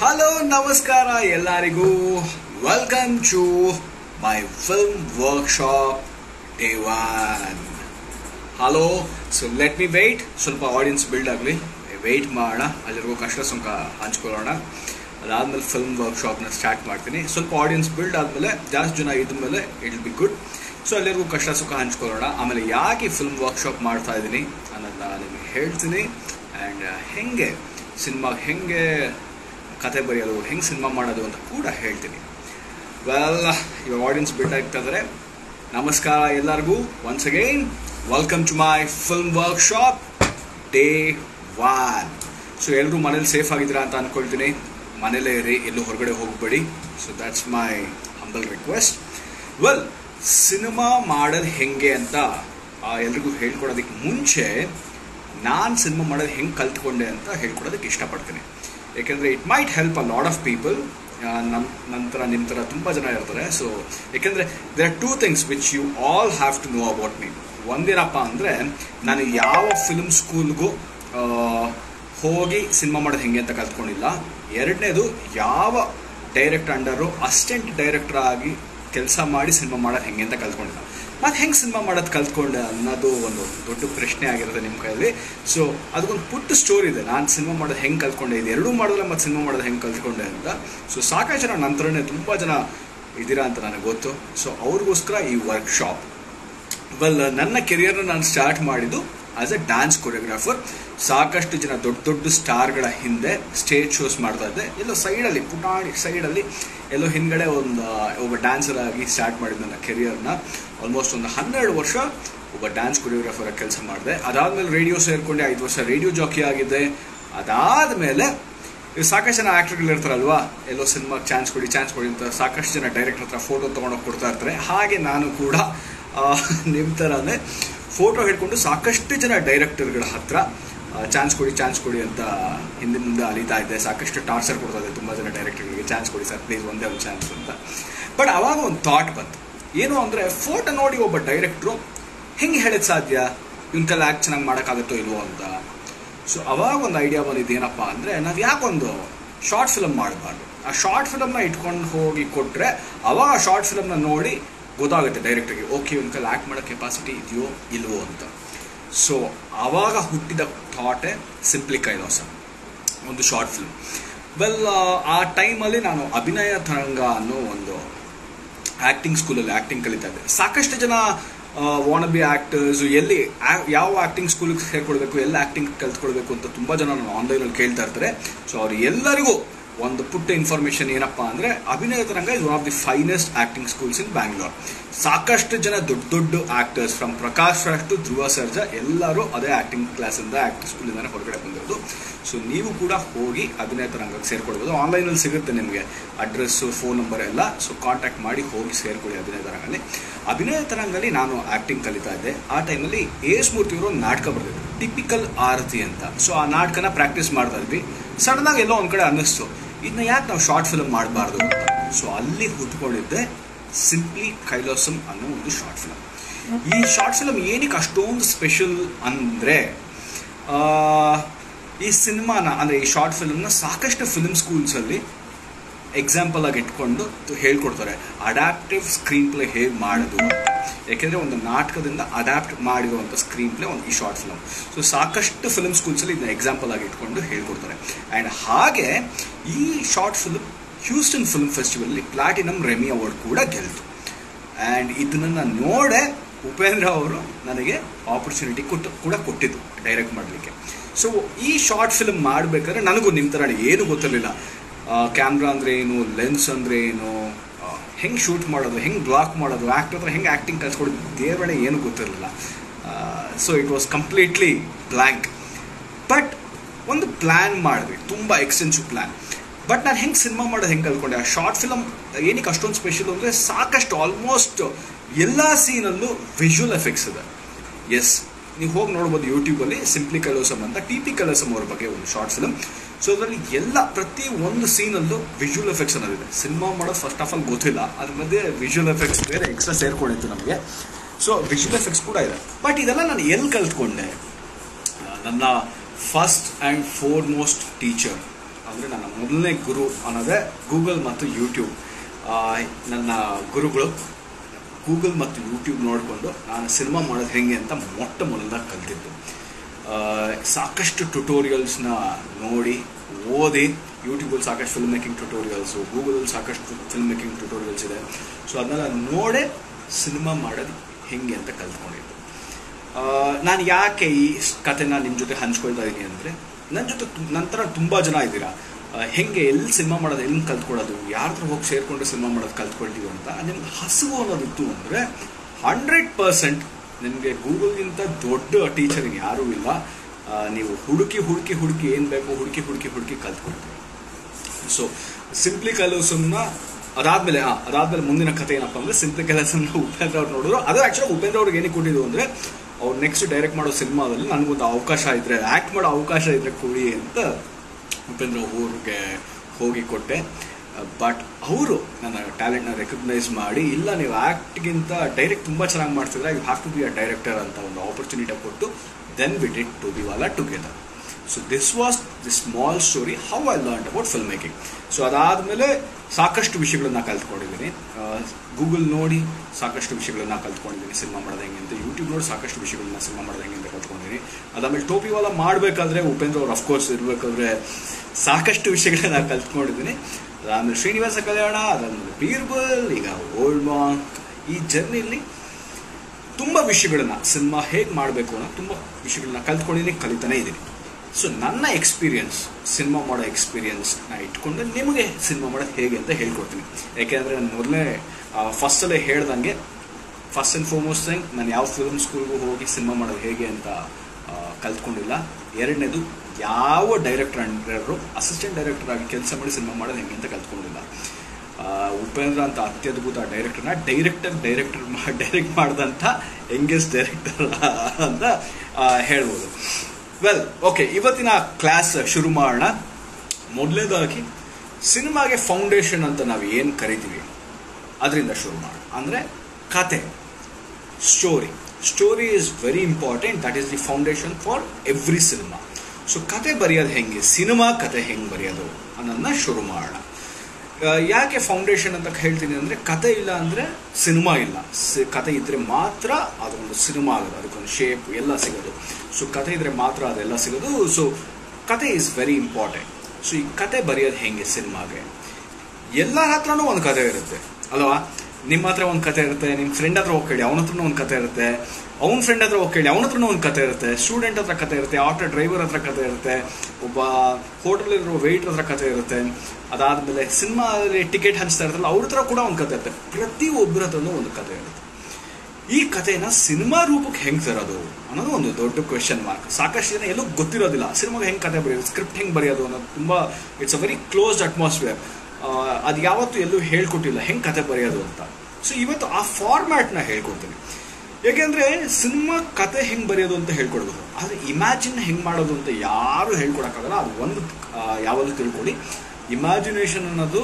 Hello ನಮಸ್ಕಾರ ಎಲ್ಲರಿಗೂ welcome to my film workshop day one hello so let me wait ಸ್ವಲ್ಪ audience build ಆಗಲಿ wait ಮಾಡೋಣ ಅಲ್ಲಿರುವ ಕಷ್ಟ ಸುಂಕ ಹಂಚ್ಕೊಳ್ಳೋಣ ಅದಾದ್ಮೇಲೆ ಫಿಲ್ಮ್ ವರ್ಕ್ಶಾಪ್ನ ಸ್ಟಾರ್ಟ್ ಮಾಡ್ತೀನಿ ಸ್ವಲ್ಪ ಆಡಿಯನ್ಸ್ ಬಿಲ್ಡ್ ಆದಮೇಲೆ ಜಾಸ್ತಿ ಜನ ಇದ್ಮೇಲೆ ಇಟ್ ಬಿ ಗುಡ್ ಸೊ ಅಲ್ಲಿವರೆಗೂ ಕಷ್ಟ ಸುಖ ಹಂಚ್ಕೊಳ್ಳೋಣ ಆಮೇಲೆ ಯಾಕೆ ಫಿಲ್ಮ್ ವರ್ಕ್ಶಾಪ್ ಮಾಡ್ತಾ ಇದ್ದೀನಿ ಅನ್ನೋದನ್ನ ನಿಮಗೆ ಹೇಳ್ತೀನಿ ಆ್ಯಂಡ್ ಹೆಂಗೆ ಸಿನಿಮಾ ಹೆಂಗೆ ಕತೆ ಬರೆಯೋದು ಹೆಂಗೆ ಸಿನಿಮಾ ಮಾಡೋದು ಅಂತ ಕೂಡ ಹೇಳ್ತೀನಿ ವೆಲ್ ಇವಾಗ ಆಡಿಯನ್ಸ್ ಬಿಲ್ಡ್ ಆಗ್ತಾ ಇದ್ದಾರೆ ನಮಸ್ಕಾರ ಎಲ್ಲರಿಗೂ once again welcome to my film workshop day one so ಎಲ್ಲರೂ ಮನೇಲಿ ಸೇಫ್ ಆಗಿದ್ದೀರಾ ಅಂತ ಅಂದ್ಕೊಳ್ತೀನಿ ಮನೇಲೇ ಇರಿ ಎಲ್ಲೂ ಹೊರಗಡೆ ಹೋಗಬೇಡಿ so that's my humble request well cinema ಮಾಡೋದು ಹೆಂಗೆ ಅಂತ ಎಲ್ರಿಗೂ ಹೇಳ್ಕೊಡೋದಕ್ಕೆ ಮುಂಚೆ ನಾನು ಸಿನಿಮಾ ಮಾಡೋದು ಹೆಂಗೆ ಕಲ್ತ್ಕೊಂಡೆ ಅಂತ ಹೇಳ್ಕೊಡೋದಕ್ಕೆ ಇಷ್ಟಪಡ್ತೀನಿ ಯಾಕೆಂದರೆ it might help a lot of people ನಮ್ಮ ನಂತರ ನಿಮ್ಮ ಥರ ತುಂಬ ಜನ ಇರ್ತಾರೆ ಸೊ ಯಾಕೆಂದರೆ there are two things which you all have to know about me ಒಂದೇನಪ್ಪ ಅಂದರೆ ನಾನು ಯಾವ ಫಿಲ್ಮ್ ಸ್ಕೂಲ್ಗೂ ಹೋಗಿ ಸಿನಿಮಾ ಮಾಡೋದು ಹೆಂಗೆ ಅಂತ ಕಲ್ತ್ಕೊಂಡಿಲ್ಲ ಎರಡನೇದು ಯಾವ ಡೈರೆಕ್ಟರ್ ಅಂಡರು ಅಸಿಸ್ಟೆಂಟ್ ಡೈರೆಕ್ಟರ್ ಆಗಿ ಕೆಲಸ ಮಾಡಿ ಸಿನಿಮಾ ಮಾಡೋದು ಹೆಂಗೆ ಅಂತ ಕಲ್ತ್ಕೊಂಡಿಲ್ಲ ಮತ್ತು ಹೆಂಗೆ ಸಿನಿಮಾ ಮಾಡೋದು ಕಲ್ತ್ಕೊಂಡೆ ಅನ್ನೋದು ಒಂದು ದೊಡ್ಡ ಪ್ರಶ್ನೆ ಆಗಿರುತ್ತೆ ನಿಮ್ಮ ಕೈಯಲ್ಲಿ ಸೊ ಅದಕ್ಕೊಂದು ಪುಟ್ಟ ಸ್ಟೋರಿ ಇದೆ ನಾನು ಸಿನಿಮಾ ಮಾಡೋದು ಹೆಂಗೆ ಕಲ್ತ್ಕೊಂಡೆ ಇದು ಎರಡೂ ಮಾಡಿದ್ರೆ ಮತ್ತು ಸಿನಿಮಾ ಮಾಡೋದು ಹೆಂಗೆ ಕಲ್ತ್ಕೊಂಡೆ ಅಂತ ಸೊ ಸಾಕಷ್ಟು ಜನ ನಂತರನೇ ತುಂಬ ಜನ ಇದ್ದೀರಾ ಅಂತ ನನಗೆ ಗೊತ್ತು ಸೊ ಅವ್ರಿಗೋಸ್ಕರ ಈ ವರ್ಕ್ಶಾಪ್ ವೆಲ್ ನನ್ನ ಕೆರಿಯರ್ನ ನಾನು ಸ್ಟಾರ್ಟ್ ಮಾಡಿದ್ದು ಆಸ್ ಎ ಡ್ಯಾನ್ಸ್ ಕೊರಿಯೋಗ್ರಾಫರ್ ಸಾಕಷ್ಟು ಜನ ದೊಡ್ಡ ದೊಡ್ಡ ಸ್ಟಾರ್ಗಳ ಹಿಂದೆ ಸ್ಟೇಜ್ ಶೋಸ್ ಮಾಡ್ತಾ ಇದ್ದೆ ಎಲ್ಲೋ ಸೈಡಲ್ಲಿ ಪುಟಾಣಿ ಸೈಡಲ್ಲಿ ಎಲ್ಲೋ ಹಿಂದ್ಗಡೆ ಒಂದು ಒಬ್ಬ ಡ್ಯಾನ್ಸರ್ ಆಗಿ ಸ್ಟಾರ್ಟ್ ಮಾಡಿದ ನನ್ನ ಕೆರಿಯರ್ನ ಆಲ್ಮೋಸ್ಟ್ ಒಂದು ಹನ್ನೆರಡು ವರ್ಷ ಒಬ್ಬ ಡ್ಯಾನ್ಸ್ ಕೊರಿಯೋಗ್ರಾಫರ್ ಆಗಿ ಕೆಲಸ ಮಾಡಿದೆ ಅದಾದಮೇಲೆ ರೇಡಿಯೋ ಸೇರ್ಕೊಂಡೆ ಐದು ವರ್ಷ ರೇಡಿಯೋ ಜಾಕಿ ಆಗಿದ್ದೆ ಅದಾದಮೇಲೆ ಸಾಕಷ್ಟು ಜನ ಆ್ಯಕ್ಟರ್ಗಳು ಇರ್ತಾರಲ್ವಾ ಎಲ್ಲೋ ಸಿನಿಮಾಗೆ ಚಾನ್ಸ್ ಕೊಡಿ ಚಾನ್ಸ್ ಕೊಡಿ ಅಂತ ಸಾಕಷ್ಟು ಜನ ಡೈರೆಕ್ಟರ್ ಹತ್ರ ಫೋಟೋ ತೊಗೊಂಡೋಗಿ ಕೊಡ್ತಾ ಇರ್ತಾರೆ ಹಾಗೆ ನಾನು ಕೂಡ ನಿಮ್ಮ ಥರನೇ ಫೋಟೋ ಹಿಡ್ಕೊಂಡು ಸಾಕಷ್ಟು ಜನ ಡೈರೆಕ್ಟರ್ಗಳ ಹತ್ರ ಚಾನ್ಸ್ ಕೊಡಿ ಚಾನ್ಸ್ ಕೊಡಿ ಅಂತ ಹಿಂದಿನಿಂದ ಅಲಿತಾ ಇದ್ದೆ ಸಾಕಷ್ಟು ಟಾರ್ಚರ್ ಕೊಡ್ತಾ ಇದೆ ತುಂಬ ಜನ ಡೈರೆಕ್ಟರ್ಗಳಿಗೆ ಚಾನ್ಸ್ ಕೊಡಿ ಸರ್ ಪ್ಲೀಸ್ ಒಂದೇ ಒಂದು ಚಾನ್ಸ್ ಅಂತ ಬಟ್ ಅವಾಗ ಒಂದು ಥಾಟ್ ಬಂತು ಏನು ಅಂದರೆ ಫೋಟೋ ನೋಡಿ ಒಬ್ಬ ಡೈರೆಕ್ಟ್ರು ಹೆಂಗೆ ಹೇಳೋದು ಸಾಧ್ಯ ಇವನ್ ಕೈಲಿ ಆ್ಯಕ್ಟ್ ಚೆನ್ನಾಗಿ ಮಾಡೋಕ್ಕಾಗುತ್ತೋ ಇಲ್ವೋ ಅಂತ ಸೊ ಅವಾಗ ಒಂದು ಐಡಿಯಾ ಬಂದಿದ್ದು ಏನಪ್ಪ ಅಂದರೆ ನಾವು ಯಾಕೊಂದು ಶಾರ್ಟ್ ಫಿಲಮ್ ಮಾಡಬಾರ್ದು ಆ ಶಾರ್ಟ್ ಫಿಲಮ್ನ ಇಟ್ಕೊಂಡು ಹೋಗಿ ಕೊಟ್ಟರೆ ಅವಾಗ ಆ ಶಾರ್ಟ್ ಫಿಲಮ್ನ ನೋಡಿ ಗೊತ್ತಾಗುತ್ತೆ ಡೈರೆಕ್ಟರ್ಗೆ ಓಕೆ ಇವನ್ ಕೈಲಿ ಆ್ಯಕ್ಟ್ ಮಾಡೋ ಕೆಪಾಸಿಟಿ ಇದೆಯೋ ಇಲ್ವೋ ಅಂತ ಸೊ ಆವಾಗ ಹುಟ್ಟಿದ ಥಾಟೇ ಸಿಂಪ್ಲಿ ಕೈಲಾಸ ಒಂದು ಶಾರ್ಟ್ ಫಿಲ್ಮ್ ವೆಲ್ ಆ ಟೈಮಲ್ಲಿ ನಾನು ಅಭಿನಯ ತರಂಗ ಅನ್ನೋ ಒಂದು ಆ್ಯಕ್ಟಿಂಗ್ ಸ್ಕೂಲಲ್ಲಿ ಆ್ಯಕ್ಟಿಂಗ್ ಕಲಿತಾ ಇದ್ದೆ ಸಾಕಷ್ಟು ಜನ ವಾನ್ ಬಿ ಆ್ಯಕ್ಟರ್ಸ್ ಎಲ್ಲಿ ಯಾವ ಆ್ಯಕ್ಟಿಂಗ್ ಸ್ಕೂಲಿಗೆ ಸೇರ್ಕೊಳ್ಬೇಕು ಎಲ್ಲ ಆ್ಯಕ್ಟಿಂಗ್ ಕಲ್ತ್ಕೊಳ್ಬೇಕು ಅಂತ ತುಂಬ ಜನ ನಾನು ಆನ್ಲೈನಲ್ಲಿ ಕೇಳ್ತಾ ಇರ್ತಾರೆ ಸೊ ಅವ್ರು ಎಲ್ಲರಿಗೂ ಒಂದು ಪುಟ್ಟ ಇನ್ಫಾರ್ಮೇಷನ್ ಏನಪ್ಪ ಅಂದರೆ Abhinaya Taranga is one of the finest acting schools in Bangalore ಸಾಕಷ್ಟು ಜನ ದೊಡ್ಡ ದೊಡ್ಡ actors from Prakash Raj to Dhruva Sarja ಎಲ್ಲರೂ ಅದೇ ಆ್ಯಕ್ಟಿಂಗ್ ಕ್ಲಾಸಿಂದ ಆ್ಯಕ್ಟಿಂಗ್ ಸ್ಕೂಲಿಂದ ಹೊರಗಡೆ ಬಂದಿರೋದು ಸೊ ನೀವು ಕೂಡ ಹೋಗಿ ಅಭಿನಯ ತರಂಗಕ್ಕೆ ಸೇರ್ಕೊಳ್ಬೋದು ಆನ್ಲೈನಲ್ಲಿ ಸಿಗುತ್ತೆ ನಿಮಗೆ ಅಡ್ರೆಸ್ಸು ಫೋನ್ ನಂಬರ್ ಎಲ್ಲ ಸೊ ಕಾಂಟ್ಯಾಕ್ಟ್ ಮಾಡಿ ಹೋಗಿ ಸೇರ್ಕೊಳ್ಳಿ ಅಭಿನಯ ತರಂಗಲ್ಲಿ ಅಭಿನಯ ತರಂಗಲ್ಲಿ ನಾನು ಆ್ಯಕ್ಟಿಂಗ್ ಕಲಿತಾ ಇದ್ದೆ ಆ ಟೈಮಲ್ಲಿ ಎಸ್ ಮೂರ್ತಿಯವರು ಒಂದು ನಾಟಕ ಬರೆದಿದ್ರು ಟಿಪಿಕಲ್ ಆರತಿ ಅಂತ ಸೊ ಆ ನಾಟಕನ ಪ್ರಾಕ್ಟೀಸ್ ಮಾಡ್ತಾ ಇದ್ವಿ ಸಡನ್ನಾಗಿ ಎಲ್ಲೋ ಒಂದು ಕಡೆ ಅನ್ನಿಸ್ತು ಇದನ್ನ ಯಾಕೆ ನಾವು ಶಾರ್ಟ್ ಫಿಲ್ಮ್ ಮಾಡಬಾರ್ದು ಅಂತ ಸೊ ಅಲ್ಲಿ ಹುಟ್ಕೊಂಡಿದ್ದೆ ಸಿಂಪ್ಲಿ ಕೈಲಾಸಂ ಅನ್ನೋ ಒಂದು ಶಾರ್ಟ್ ಫಿಲಮ್ ಈ ಶಾರ್ಟ್ ಫಿಲಮ್ ಏನಕ್ಕೆ ಅಷ್ಟೊಂದು ಸ್ಪೆಷಲ್ ಅಂದರೆ ಈ ಸಿನಿಮಾನ ಅಂದರೆ ಈ ಶಾರ್ಟ್ ಫಿಲ್ಮ್ನ ಸಾಕಷ್ಟು ಫಿಲ್ಮ್ ಸ್ಕೂಲ್ಸಲ್ಲಿ ಎಕ್ಸಾಂಪಲ್ ಆಗಿ ಇಟ್ಕೊಂಡು ಹೇಳ್ಕೊಡ್ತಾರೆ ಅಡ್ಯಾಪ್ಟಿವ್ ಸ್ಕ್ರೀನ್ ಪ್ಲೇ ಹೇಗೆ ಮಾಡೋದು ಯಾಕೆಂದರೆ ಒಂದು ನಾಟಕದಿಂದ ಅಡ್ಯಾಪ್ಟ್ ಮಾಡಿರುವಂಥ ಸ್ಕ್ರೀನ್ ಪ್ಲೇ ಒಂದು ಈ ಶಾರ್ಟ್ ಫಿಲಮ್ ಸೊ ಸಾಕಷ್ಟು ಫಿಲ್ಮ್ ಸ್ಕೂಲ್ಸಲ್ಲಿ ಇದನ್ನ ಎಕ್ಸಾಂಪಲ್ ಆಗಿ ಇಟ್ಕೊಂಡು ಹೇಳ್ಕೊಡ್ತಾರೆ ಆ್ಯಂಡ್ ಹಾಗೆ ಈ ಶಾರ್ಟ್ ಫಿಲ್ಮ್ ಹ್ಯೂಸ್ಟನ್ ಫಿಲ್ಮ್ ಫೆಸ್ಟಿವಲಲ್ಲಿ ಪ್ಲಾಟಿನಮ್ ರೆಮಿ ಅವಾರ್ಡ್ ಕೂಡ ಗೆಲ್ತು ಆ್ಯಂಡ್ ಇದನ್ನು ನೋಡೇ ಉಪೇಂದ್ರ ಅವರು ನನಗೆ ಆಪರ್ಚುನಿಟಿ ಕೊಟ್ಟು ಕೂಡ ಕೊಟ್ಟಿದ್ದು ಡೈರೆಕ್ಟ್ ಮಾಡಲಿಕ್ಕೆ ಸೊ ಈ ಶಾರ್ಟ್ ಫಿಲ್ಮ್ ಮಾಡಬೇಕಾದ್ರೆ ನನಗೂ ನಿಮ್ಮ ಥರ ಏನು ಗೊತ್ತಿರಲಿಲ್ಲ ಕ್ಯಾಮ್ರಾ ಅಂದರೆ ಏನು ಲೆನ್ಸ್ ಅಂದರೆ ಏನು ಹೆಂಗೆ ಶೂಟ್ ಮಾಡೋದು ಹೆಂಗೆ ಬ್ಲಾಕ್ ಮಾಡೋದು ಆ್ಯಕ್ಟರ್ ಹತ್ರ ಹೆಂಗೆ ಆ್ಯಕ್ಟಿಂಗ್ ಕಲ್ಸ್ಕೊಡೋದು ದೇವರೇ ಏನು ಗೊತ್ತಿರಲಿಲ್ಲ so it was completely blank but ಒಂದು ಪ್ಲ್ಯಾನ್ ಮಾಡಿದ್ವಿ ತುಂಬ ಎಕ್ಸ್ಟೆನ್ಸಿವ್ ಪ್ಲ್ಯಾನ್ ಬಟ್ ನಾನು ಹೆಂಗೆ ಸಿನಿಮಾ ಮಾಡೋದು ಹೆಂಗೆ ಕಲ್ತ್ಕೊಂಡೆ ಆ ಶಾರ್ಟ್ ಫಿಲಮ್ ಏನಕ್ಕೆ ಅಷ್ಟೊಂದು ಸ್ಪೆಷಲ್ ಅಂದರೆ ಸಾಕಷ್ಟು ಆಲ್ಮೋಸ್ಟ್ ಎಲ್ಲ ಸೀನಲ್ಲೂ ವಿಜುವಲ್ ಎಫೆಕ್ಟ್ಸ್ ಇದೆ ಎಸ್ ನೀವು ಹೋಗಿ ನೋಡ್ಬೋದು ಯೂಟ್ಯೂಬಲ್ಲಿ ಸಿಂಪ್ಲಿ ಕಲೋಸಮ್ ಅಂತ ಟಿ ಪಿ ಕಲೋಸಮ್ ಅವ್ರ ಬಗ್ಗೆ ಒಂದು ಶಾರ್ಟ್ ಫಿಲಮ್ ಸೊ ಅದರಲ್ಲಿ ಎಲ್ಲ ಪ್ರತಿ ಒಂದು ಸೀನಲ್ಲೂ ವಿಜುವಲ್ ಎಫೆಕ್ಟ್ಸ್ ಅನ್ನೋದಿದೆ ಸಿನಿಮಾ ಮಾಡೋದು ಫಸ್ಟ್ ಆಫ್ ಆಲ್ ಗೊತ್ತಿಲ್ಲ ಅದ್ರ ಮಧ್ಯೆ ವಿಜುವಲ್ ಎಫೆಕ್ಟ್ಸ್ ಬೇರೆ ಎಕ್ಸ್ಟ್ರಾ ಸೇರ್ಕೊಂಡಿತ್ತು ನಮಗೆ ಸೊ ವಿಜುವಲ್ ಎಫೆಕ್ಟ್ಸ್ ಕೂಡ ಇದೆ ಬಟ್ ಇದೆಲ್ಲ ನಾನು ಎಲ್ಲಿ ಕಲ್ತ್ಕೊಂಡೆ ನನ್ನ first and foremost teacher ಅಂದರೆ ನನ್ನ ಮೊದಲನೇ ಗುರು ಅನ್ನೋದೇ ಗೂಗಲ್ ಮತ್ತು ಯೂಟ್ಯೂಬ್ ಆ, ನನ್ನ ಗುರುಗಳು ಗೂಗಲ್ ಮತ್ತು ಯೂಟ್ಯೂಬ್ ನೋಡಿಕೊಂಡು ನಾನು ಸಿನಿಮಾ ಮಾಡೋದು ಹೆಂಗೆ ಅಂತ ಮೊಟ್ಟ ಮೊದಲಾಗಿ ಕಲ್ತಿದ್ದು ಆ, ಸಾಕಷ್ಟು ಟ್ಯುಟೋರಿಯಲ್ಸ್ನ ನೋಡಿ ಓದಿ ಯೂಟ್ಯೂಬಲ್ಲಿ ಸಾಕಷ್ಟು ಫಿಲ್ಮ್ ಮೇಕಿಂಗ್ ಟ್ಯುಟೋರಿಯಲ್ಸು ಗೂಗಲಲ್ಲಿ ಸಾಕಷ್ಟು ಫಿಲ್ಮ್ ಮೇಕಿಂಗ್ ಟ್ಯುಟೋರಿಯಲ್ಸ್ ಇದೆ ಸೊ ಅದನ್ನೆಲ್ಲ ನೋಡೇ ಸಿನಿಮಾ ಮಾಡೋದು ಹೆಂಗೆ ಅಂತ ಕಲ್ತ್ಕೊಂಡಿದ್ದು ಆ, ನಾನು ಯಾಕೆ ಈ ಕಥೆನ ನಿಮ್ಮ ಜೊತೆ ಹಂಚ್ಕೊಳ್ತಾ ಇದ್ದೀನಿ ಅಂದರೆ ನನ್ನ ಜೊತೆ ತು- ನಂತರ ತುಂಬ ಜನ ಇದ್ದೀರಾ ಆ, ಹೆಂಗೆ ಎಲ್ಲಿ ಸಿನಿಮಾ ಮಾಡೋದು ಎಲ್ಲಿ ಕಲ್ತ್ಕೊಳ್ಳೋದು ಯಾರ ಹತ್ರ ಹೋಗಿ ಸೇರಿಕೊಂಡು ಸಿನಿಮಾ ಮಾಡೋದು ಕಲ್ತ್ಕೊಳ್ತೀವಿ ಅಂತ ನಿಮ್ಗೆ ಹಸಿವು ಅನ್ನೋದಿತ್ತು ಅಂದರೆ ಹಂಡ್ರೆಡ್ ಪರ್ಸೆಂಟ್ ನಿಮಗೆ ಗೂಗಲ್ಗಿಂತ ದೊಡ್ಡ ಟೀಚರ್ ಯಾರೂ ಇಲ್ಲ ಆ, ನೀವು ಹುಡುಕಿ ಹುಡುಕಿ ಹುಡುಕಿ ಏನು ಬೇಕು ಹುಡುಕಿ ಹುಡುಕಿ ಹುಡುಕಿ ಕಲ್ತ್ಕೊಳ್ತೀವಿ ಸೊ ಸಿಂಪ್ಲಿ ಕಲರ್ಸನ್ನ ಅದಾದ್ಮೇಲೆ ಆ, ಅದಾದ್ಮೇಲೆ ಮುಂದಿನ ಕಥೆ ಏನಪ್ಪ ಅಂದ್ರೆ ಸಿಂಪ್ಲಿ ಕಲರ್ಸನ್ನ ಉಪೇಂದ್ರ ಅವ್ರು ನೋಡಿದ್ರು ಅದು ಆಕ್ಚುಲಿ ಉಪೇಂದ್ರ ಅವ್ರಿಗೆ ಏನಕ್ಕೆ ಕೊಟ್ಟಿದ್ದು ಅಂದ್ರೆ ಅವ್ರು ನೆಕ್ಸ್ಟ್ ಡೈರೆಕ್ಟ್ ಮಾಡೋ ಸಿನಿಮಾದಲ್ಲಿ ನನಗೊಂದು ಅವಕಾಶ ಇದ್ರೆ ಆಕ್ಟ್ ಮಾಡೋ ಅವಕಾಶ ಇದ್ರೆ ಕೊಡಿ ಅಂತ ಉಪೇಂದ್ರ ಅವ್ರಿಗೆ ಹೋಗಿ ಕೊಟ್ಟೆ ಬಟ್ ಅವರು ನನ್ನ ಟ್ಯಾಲೆಂಟ್ನ ರೆಕಗ್ನೈಸ್ ಮಾಡಿ ಇಲ್ಲ ನೀವು ಆ್ಯಕ್ಟ್ಗಿಂತ ಡೈರೆಕ್ಟ್ ತುಂಬ ಚೆನ್ನಾಗಿ ಮಾಡ್ತಿದ್ರೆ you have to be a director ಅಂತ ಒಂದು ಆಪರ್ಚುನಿಟಿ ಕೊಟ್ಟು then we did to be ವಾಲ together so this was the small story how I learn about film making so ಅದಾದಮೇಲೆ ಸಾಕಷ್ಟು ವಿಷಯಗಳನ್ನ ಕಲ್ತ್ಕೊಂಡಿದ್ದೀನಿ ಗೂಗಲ್ ನೋಡಿ ಸಾಕಷ್ಟು ವಿಷಯಗಳನ್ನ ಕಲ್ತ್ಕೊಂಡಿದ್ದೀನಿ ಸಿನಿಮಾ ಮಾಡೋದು ಹೆಂಗೆ ಅಂತ ಯೂಟ್ಯೂಬ್ ನೋಡಿ ಸಾಕಷ್ಟು ವಿಷಯಗಳನ್ನ ಸಿನಿಮಾ ಮಾಡೋದು ಹೆಂಗೆ ಅಂತ ಕಲ್ತ್ಕೊಂಡಿದ್ದೀನಿ ಅದಾದಮೇಲೆ ಟೋಪಿವಾಲ ಮಾಡಬೇಕಾದ್ರೆ ಉಪೇಂದ್ರ ಅವ್ರು ಅಫ್ಕೋರ್ಸ್ ಇರಬೇಕಾದ್ರೆ ಸಾಕಷ್ಟು ವಿಷಯಗಳನ್ನ ಕಲ್ತ್ಕೊಂಡಿದ್ದೀನಿ ಅದಾದಮೇಲೆ ಶ್ರೀನಿವಾಸ ಕಲ್ಯಾಣ ಅದಾದಮೇಲೆ ಬೀರ್ಬಲ್ ಈಗ ಓಲ್ಡ್ ಮಾಂಕ್ ಈ ಜರ್ನಿಲಿ ತುಂಬ ವಿಷಯಗಳನ್ನ ಸಿನಿಮಾ ಹೇಗೆ ಮಾಡಬೇಕು ಅನ್ನೋ ತುಂಬ ವಿಷಯಗಳನ್ನ ಕಲ್ತ್ಕೊಂಡಿದ್ದೀನಿ ಕಲಿತಾನೇ ಇದ್ದೀನಿ ಸೊ ನನ್ನ ಎಕ್ಸ್ಪೀರಿಯನ್ಸ್ ಸಿನಿಮಾ ಮಾಡೋ ಎಕ್ಸ್ಪೀರಿಯನ್ಸ್ನ ಇಟ್ಕೊಂಡು ನಿಮಗೆ ಸಿನಿಮಾ ಮಾಡೋದು ಹೇಗೆ ಅಂತ ಹೇಳ್ಕೊಡ್ತೀನಿ ಯಾಕೆಂದರೆ ನಾನು ಮೊದಲೇ ಫಸ್ಟಲ್ಲೇ ಹೇಳ್ದಂಗೆ ಫಸ್ಟ್ ಆ್ಯಂಡ್ ಫಾರ್ಮೋಸ್ಟ್ ಥಿಂಗ್ ನಾನು ಯಾವ ಫಿಲ್ಮ್ ಸ್ಕೂಲ್ಗೂ ಹೋಗಿ ಸಿನಿಮಾ ಮಾಡೋದು ಹೇಗೆ ಅಂತ ಆ, ಕಲ್ತ್ಕೊಂಡಿಲ್ಲ ಎರಡನೇದು ಯಾವ ಡೈರೆಕ್ಟರ್ ಅಂಡರು ಅಸಿಸ್ಟೆಂಟ್ ಡೈರೆಕ್ಟರ್ ಆಗಿ ಕೆಲಸ ಮಾಡಿ ಸಿನಿಮಾ ಮಾಡೋದು ಹೆಂಗೆ ಅಂತ ಕಲ್ತ್ಕೊಂಡಿಲ್ಲ ಆ, ಉಪೇಂದ್ರ ಅಂತ ಅತ್ಯದ್ಭುತ ಡೈರೆಕ್ಟರ್ನ ಡೈರೆಕ್ಟರ್ ಡೈರೆಕ್ಟರ್ ಡೈರೆಕ್ಟ್ ಮಾಡಿದಂಥ ಯಂಗೆಸ್ಟ್ ಡೈರೆಕ್ಟರ್ ಅಂತ ಆ, ಹೇಳ್ಬೋದು ವೆಲ್ ಓಕೆ ಇವತ್ತಿನ ಕ್ಲಾಸ್ ಶುರು ಮಾಡೋಣ ಮೊದಲನೇದಾಗಿ ಸಿನಿಮಾಗೆ ಫೌಂಡೇಶನ್ ಅಂತ ನಾವು ಏನು ಕರಿತೀವಿ ಅದರಿಂದ ಶುರು ಮಾಡೋಣ ಅಂದರೆ ಕತೆ story story is very important that is the foundation for every cinema so ಕತೆ ಬರೆಯೋದು ಹೆಂಗೆ ಸಿನಿಮಾ ಕತೆ ಹೆಂಗೆ ಬರೆಯೋದು ಅನ್ನೋದನ್ನ ಶುರು ಮಾಡೋಣ ಆ, ಯಾಕೆ ಫೌಂಡೇಶನ್ ಅಂತ ಹೇಳ್ತೀನಿ ಅಂದರೆ ಕತೆ ಇಲ್ಲ ಅಂದರೆ ಸಿನಿಮಾ ಇಲ್ಲ ಸಿ- ಕತೆ ಇದ್ದರೆ ಮಾತ್ರ ಅದೊಂದು ಸಿನಿಮಾ ಆಗೋದು ಅದಕ್ಕೊಂದು ಶೇಪ್ ಎಲ್ಲ ಸಿಗೋದು ಸೊ ಕತೆ ಇದ್ದರೆ ಮಾತ್ರ ಅದೆಲ್ಲ ಸಿಗೋದು ಸೊ ಕತೆ ಈಸ್ ವೆರಿ ಇಂಪಾರ್ಟೆಂಟ್ ಸೊ ಈ ಕತೆ ಬರೆಯೋದು ಹೆಂಗೆ ಸಿನಿಮಾಗೆ ಎಲ್ಲರ ಹತ್ರನೂ ಒಂದು ಕತೆ ಇರುತ್ತೆ ಅಲ್ವಾ ನಿಮ್ಮ ಹತ್ರ ಒಂದು ಕತೆ ಇರುತ್ತೆ ನಿಮ್ಮ ಫ್ರೆಂಡ್ ಹತ್ರ ಹೋಗಿ ಕೇಳಿ ಅವನ ಹತ್ರನೂ ಒಂದು ಕತೆ ಇರುತ್ತೆ ಅವ್ನ ಫ್ರೆಂಡ್ ಹತ್ರ ಹೋಗಿ ಕೇಳಿ ಅವನ ಹತ್ರನೂ ಒಂದು ಕತೆ ಇರುತ್ತೆ ಸ್ಟೂಡೆಂಟ್ ಹತ್ರ ಕತೆ ಇರುತ್ತೆ ಆಟೋ ಡ್ರೈವರ್ ಹತ್ರ ಕತೆ ಇರುತ್ತೆ ಒಬ್ಬ ಹೋಟೆಲಿರೋ ವೆಯ್ಟರ್ ಹತ್ರ ಕತೆ ಇರುತ್ತೆ ಅದಾದಮೇಲೆ ಸಿನಿಮಾದಲ್ಲಿ ಟಿಕೆಟ್ ಹಂಚ್ತಾ ಇರ್ತಾರಲ್ಲ ಅವ್ರ ಹತ್ರ ಕೂಡ ಒಂದು ಕತೆ ಇರುತ್ತೆ ಪ್ರತಿಯೊಬ್ಬರ ಹತ್ರನೂ ಒಂದು ಕತೆ ಇರುತ್ತೆ ಈ ಕಥೆನ ಸಿನಿಮಾ ರೂಪಕ್ಕೆ ಹೆಂಗೆ ತರೋದು ಅನ್ನೋದು ಒಂದು ದೊಡ್ಡ ಕ್ವೆಶನ್ ಮಾರ್ಕ್ ಸಾಕಷ್ಟು ಜನ ಎಲ್ಲೂ ಗೊತ್ತಿರೋದಿಲ್ಲ ಸಿನಿಮಾಗೆ ಹೆಂಗೆ ಕತೆ ಬರೆಯೋದು ಸ್ಕ್ರಿಪ್ಟ್ ಹೆಂಗೆ ಬರೆಯೋದು ಅನ್ನೋದು ತುಂಬ it's a very closed atmosphere ಅದು ಯಾವತ್ತೂ ಎಲ್ಲೂ ಹೇಳ್ಕೊಟ್ಟಿಲ್ಲ ಹೆಂಗೆ ಕತೆ ಬರೆಯೋದು ಅಂತ ಸೊ ಇವತ್ತು ಆ ಫಾರ್ಮ್ಯಾಟ್ನ ಹೇಳ್ಕೊಡ್ತೀನಿ ಯಾಕೆಂದರೆ ಸಿನಿಮಾ ಕತೆ ಹೆಂಗೆ ಬರೆಯೋದು ಅಂತ ಹೇಳ್ಕೊಡ್ಬೋದು ಆದರೆ ಇಮ್ಯಾಜಿನ್ ಹೆಂಗೆ ಮಾಡೋದು ಅಂತ ಯಾರು ಹೇಳ್ಕೊಡಕ್ಕಾಗಲ್ಲ ಅದು ಒಂದು ಆ, ಯಾವಾಗಲೂ ತಿಳ್ಕೊಳ್ಳಿ ಇಮ್ಯಾಜಿನೇಷನ್ ಅನ್ನೋದು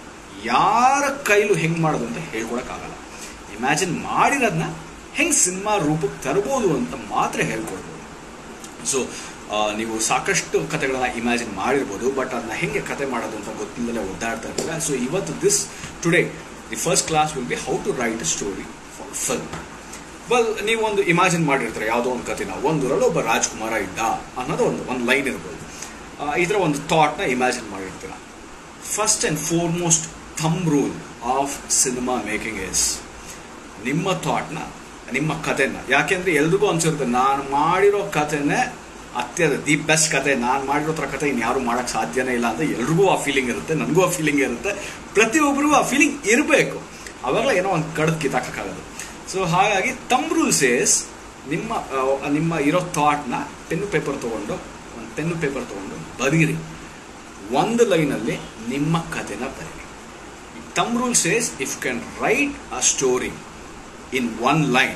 ಯಾರ ಕೈಲೂ ಹೆಂಗೆ ಮಾಡೋದು ಅಂತ ಹೇಳ್ಕೊಡಕ್ಕಾಗಲ್ಲ ಇಮ್ಯಾಜಿನ್ ಮಾಡಿರೋದನ್ನ ಹೆಂಗೆ ಸಿನಿಮಾ ರೂಪಕ್ಕೆ ತರ್ಬೋದು ಅಂತ ಮಾತ್ರ ಹೇಳ್ಕೊಡ್ಬೋದು ಸೊ ನೀವು ಸಾಕಷ್ಟು ಕತೆಗಳನ್ನ ಇಮ್ಯಾಜಿನ್ ಮಾಡಿರ್ಬೋದು ಬಟ್ ಅದನ್ನ ಹೆಂಗೆ ಕತೆ ಮಾಡೋದು ಅಂತ ಗೊತ್ತಿಲ್ಲದೆ ಒದ್ದಾಡ್ತಾ ಇರ್ತಾರೆ ಸೊ ಇವತ್ತು this today the first class will be how to write a story for film well ನೀವು ಒಂದು ಇಮ್ಯಾಜಿನ್ ಮಾಡಿರ್ತಾರೆ ಯಾವುದೋ ಒಂದು ಕಥೆನ ಒಂದೂರಲ್ಲಿ ಒಬ್ಬ ರಾಜ್ಕುಮಾರ ಇದ್ದ ಅನ್ನೋದು ಒಂದು ಒಂದು ಲೈನ್ ಇರ್ಬೋದು ಆ, ಈ ಥರ ಒಂದು ಥಾಟ್ನ ಇಮ್ಯಾಜಿನ್ ಮಾಡಿರ್ತೀರ first and foremost thumb rule of cinema making is ನಿಮ್ಮ ಥಾಟ್ನ ನಿಮ್ಮ ಕಥೆನ ಯಾಕೆಂದ್ರೆ ಎಲ್ರಿಗೂ ಅನ್ಸಿರುತ್ತೆ ನಾನು ಮಾಡಿರೋ ಕಥೆನೇ ಅತ್ಯದ ದಿ ಬೆಸ್ಟ್ ಕತೆ ನಾನು ಮಾಡಿರೋ ಥರ ಕತೆ ಇನ್ಯಾರು ಮಾಡೋಕ್ಕೆ ಸಾಧ್ಯನೇ ಇಲ್ಲ ಅಂತ ಎಲ್ರಿಗೂ ಆ ಫೀಲಿಂಗ್ ಇರುತ್ತೆ ನನಗೂ ಆ ಫೀಲಿಂಗ್ ಇರುತ್ತೆ ಪ್ರತಿಯೊಬ್ಬರಿಗೂ ಆ ಫೀಲಿಂಗ್ ಇರಬೇಕು ಅವಾಗಲೇ ಏನೋ ಒಂದು ಕಡ್ದು ಕಿತ್ತಾಕೋಕ್ಕಾಗೋದು ಸೊ ಹಾಗಾಗಿ ತಮ್ ರೂಲ್ಸ್ ಏಸ್ ನಿಮ್ಮ ಆ, ನಿಮ್ಮ ಇರೋ ಥಾಟ್ನ ಪೆನ್ನು ಪೇಪರ್ ತೊಗೊಂಡು ಒಂದು ಪೆನ್ನು ಪೇಪರ್ ತೊಗೊಂಡು ಬರೀರಿ ಒಂದು ಲೈನಲ್ಲಿ ನಿಮ್ಮ ಕಥೆನ ಬರೀರಿ thumb rule says if can write a story in one line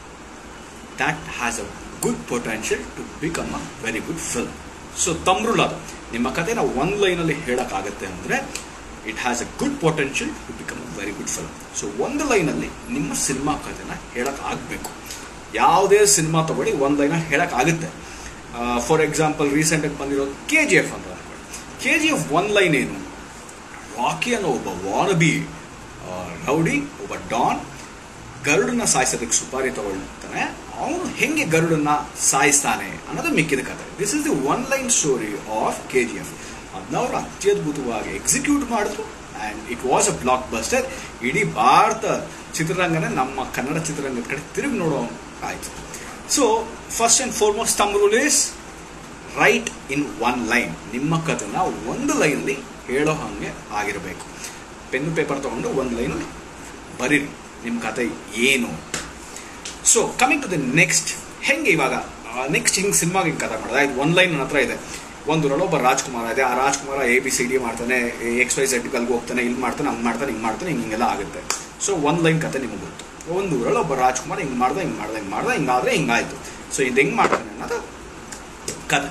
that has a good potential to become a very good film. So thumb rule ಅದು ನಿಮ್ಮ ಕಥೆನ ಒಂದು ಲೈನಲ್ಲಿ ಹೇಳೋಕ್ಕಾಗತ್ತೆ ಅಂದರೆ it has a good potential to become a very good film so ಒಂದು ಲೈನಲ್ಲಿ ನಿಮ್ಮ ಸಿನಿಮಾ ಕಥೆನ ಹೇಳೋಕ್ಕಾಗಬೇಕು ಯಾವುದೇ ಸಿನಿಮಾ ತಗೊಳ್ಳಿ ಒಂದು ಲೈನ ಹೇಳೋಕ್ಕಾಗುತ್ತೆ ಫಾರ್ ಎಕ್ಸಾಂಪಲ್ ರೀಸೆಂಟಾಗಿ ಬಂದಿರೋ ಕೆ ಜಿ ಎಫ್ ಅಂತ ಅನ್ಕೊಳ್ಳಿ K G F one line ಏನು ರಾಕಿ ಅನ್ನೋ ಒಬ್ಬ ವಾನಬಿ ರೌಡಿ ಒಬ್ಬ ಡಾನ್ ಗರುಡನ್ನ ಸಾಯಿಸೋದಕ್ಕೆ ಸುಪಾರಿ ತಗೊಳ್ತಾನೆ ಅವನು ಹೆಂಗೆ ಗರುಡನ್ನ ಸಾಯಿಸ್ತಾನೆ ಅನ್ನೋದು ಮಿಕ್ಕಿದ ಕಥೆ this is the one line story of K G F ಅದನ್ನ ಅವರು ಅತ್ಯದ್ಭುತವಾಗಿ ಎಕ್ಸಿಕ್ಯೂಟ್ ಮಾಡಿದ್ರು and it was a blockbuster ಇಡೀ ಭಾರತ ಚಿತ್ರರಂಗನೇ ನಮ್ಮ ಕನ್ನಡ ಚಿತ್ರರಂಗದ ಕಡೆ ತಿರುಗಿ ನೋಡೋ ಆಯ್ತು so first and foremost thumb rule is write in one line ನಿಮ್ಮ ಕಥೆನ ಒಂದು ಲೈನಲ್ಲಿ ಹೇಳೋ ಹಾಗೆ ಆಗಿರಬೇಕು ಪೆನ್ನು ಪೇಪರ್ ತಗೊಂಡು ಒಂದು ಲೈನಲ್ಲಿ ಬರೀರಿ ನಿಮ್ಮ ಕತೆ ಏನು so coming to the next ಹೆಂಗೆ ಇವಾಗ ನೆಕ್ಸ್ಟ್ ಹಿಂಗೆ ಸಿನಿಮಾಗೆ ಹಿಂಗೆ ಕಥೆ ಮಾಡೋದು ಆಯ್ತು ಒನ್ ಲೈನ್ ನನ್ನ ಹತ್ರ ಇದೆ ಒಂದು ಒಬ್ಬ ರಾಜ್ಕುಮಾರ್ ಇದೆ ಆ ರಾಜ್ಕುಮಾರ ಎ ಬಿ ಸಿ ಡಿ ಮಾಡ್ತಾನೆ ಎಕ್ಸ್ ವೈ ಝೆಡ್ ಕಲ್ಗೆ ಹೋಗ್ತಾನೆ ಇಲ್ಲಿ ಮಾಡ್ತಾನೆ ಹಂಗೆ ಮಾಡ್ತಾನೆ ಹಿಂಗೆ ಮಾಡ್ತಾನೆ ಹಿಂಗೆ ಹಿಂಗೆಲ್ಲ ಆಗುತ್ತೆ ಸೊ ಒನ್ ಲೈನ್ ಕತೆ ನಿಮಗೆ ಗೊತ್ತು ಒಂದು ಊರಲ್ಲಿ ಒಬ್ಬ ರಾಜ್ಕುಮಾರ್ ಹಿಂಗೆ ಮಾಡ್ದೆ ಹಿಂಗೆ ಮಾಡ್ದೆ ಹಿಂಗೆ ಮಾಡ್ದೆ ಹಿಂಗಾದ್ರೆ ಹಿಂಗಾಯ್ತು ಸೊ ಇದು ಹೆಂಗೆ ಮಾಡ್ತಾನೆ ಅನ್ನೋದು ಕತೆ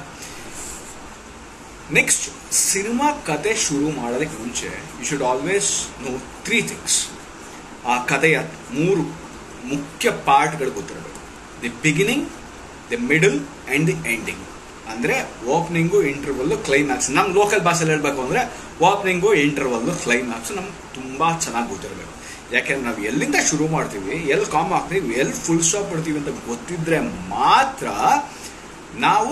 ನೆಕ್ಸ್ಟ್ ಸಿನಿಮಾ ಕತೆ ಶುರು ಮಾಡೋದಕ್ಕೆ ಮುಂಚೆ you should always know three things ಆ ಕಥೆಯ ಮೂರು ಮುಖ್ಯ ಪಾರ್ಟ್ಗಳು ಗೊತ್ತಿರಬೇಕು the beginning the middle and the ending ಅಂದರೆ ಓಪನಿಂಗು ಇಂಟರ್ವಲ್ಲು ಕ್ಲೈಮ್ಯಾಕ್ಸ್ ನಮ್ಮ ಲೋಕಲ್ ಭಾಷೆಯಲ್ಲಿ ಹೇಳಬೇಕು ಅಂದರೆ ಓಪನಿಂಗು ಇಂಟರ್ವಲ್ಲು ಕ್ಲೈಮ್ಯಾಕ್ಸು ನಮ್ಗೆ ತುಂಬ ಚೆನ್ನಾಗಿ ಗೊತ್ತಿರಬೇಕು ಯಾಕೆಂದ್ರೆ ನಾವು ಎಲ್ಲಿಂದ ಶುರು ಮಾಡ್ತೀವಿ ಎಲ್ಲಿ ಕಾಮ್ ಹಾಕ್ತೀವಿ ಎಲ್ಲಿ ಫುಲ್ ಸ್ಟಾಪ್ ಬಿಡ್ತೀವಿ ಅಂತ ಗೊತ್ತಿದ್ರೆ ಮಾತ್ರ ನಾವು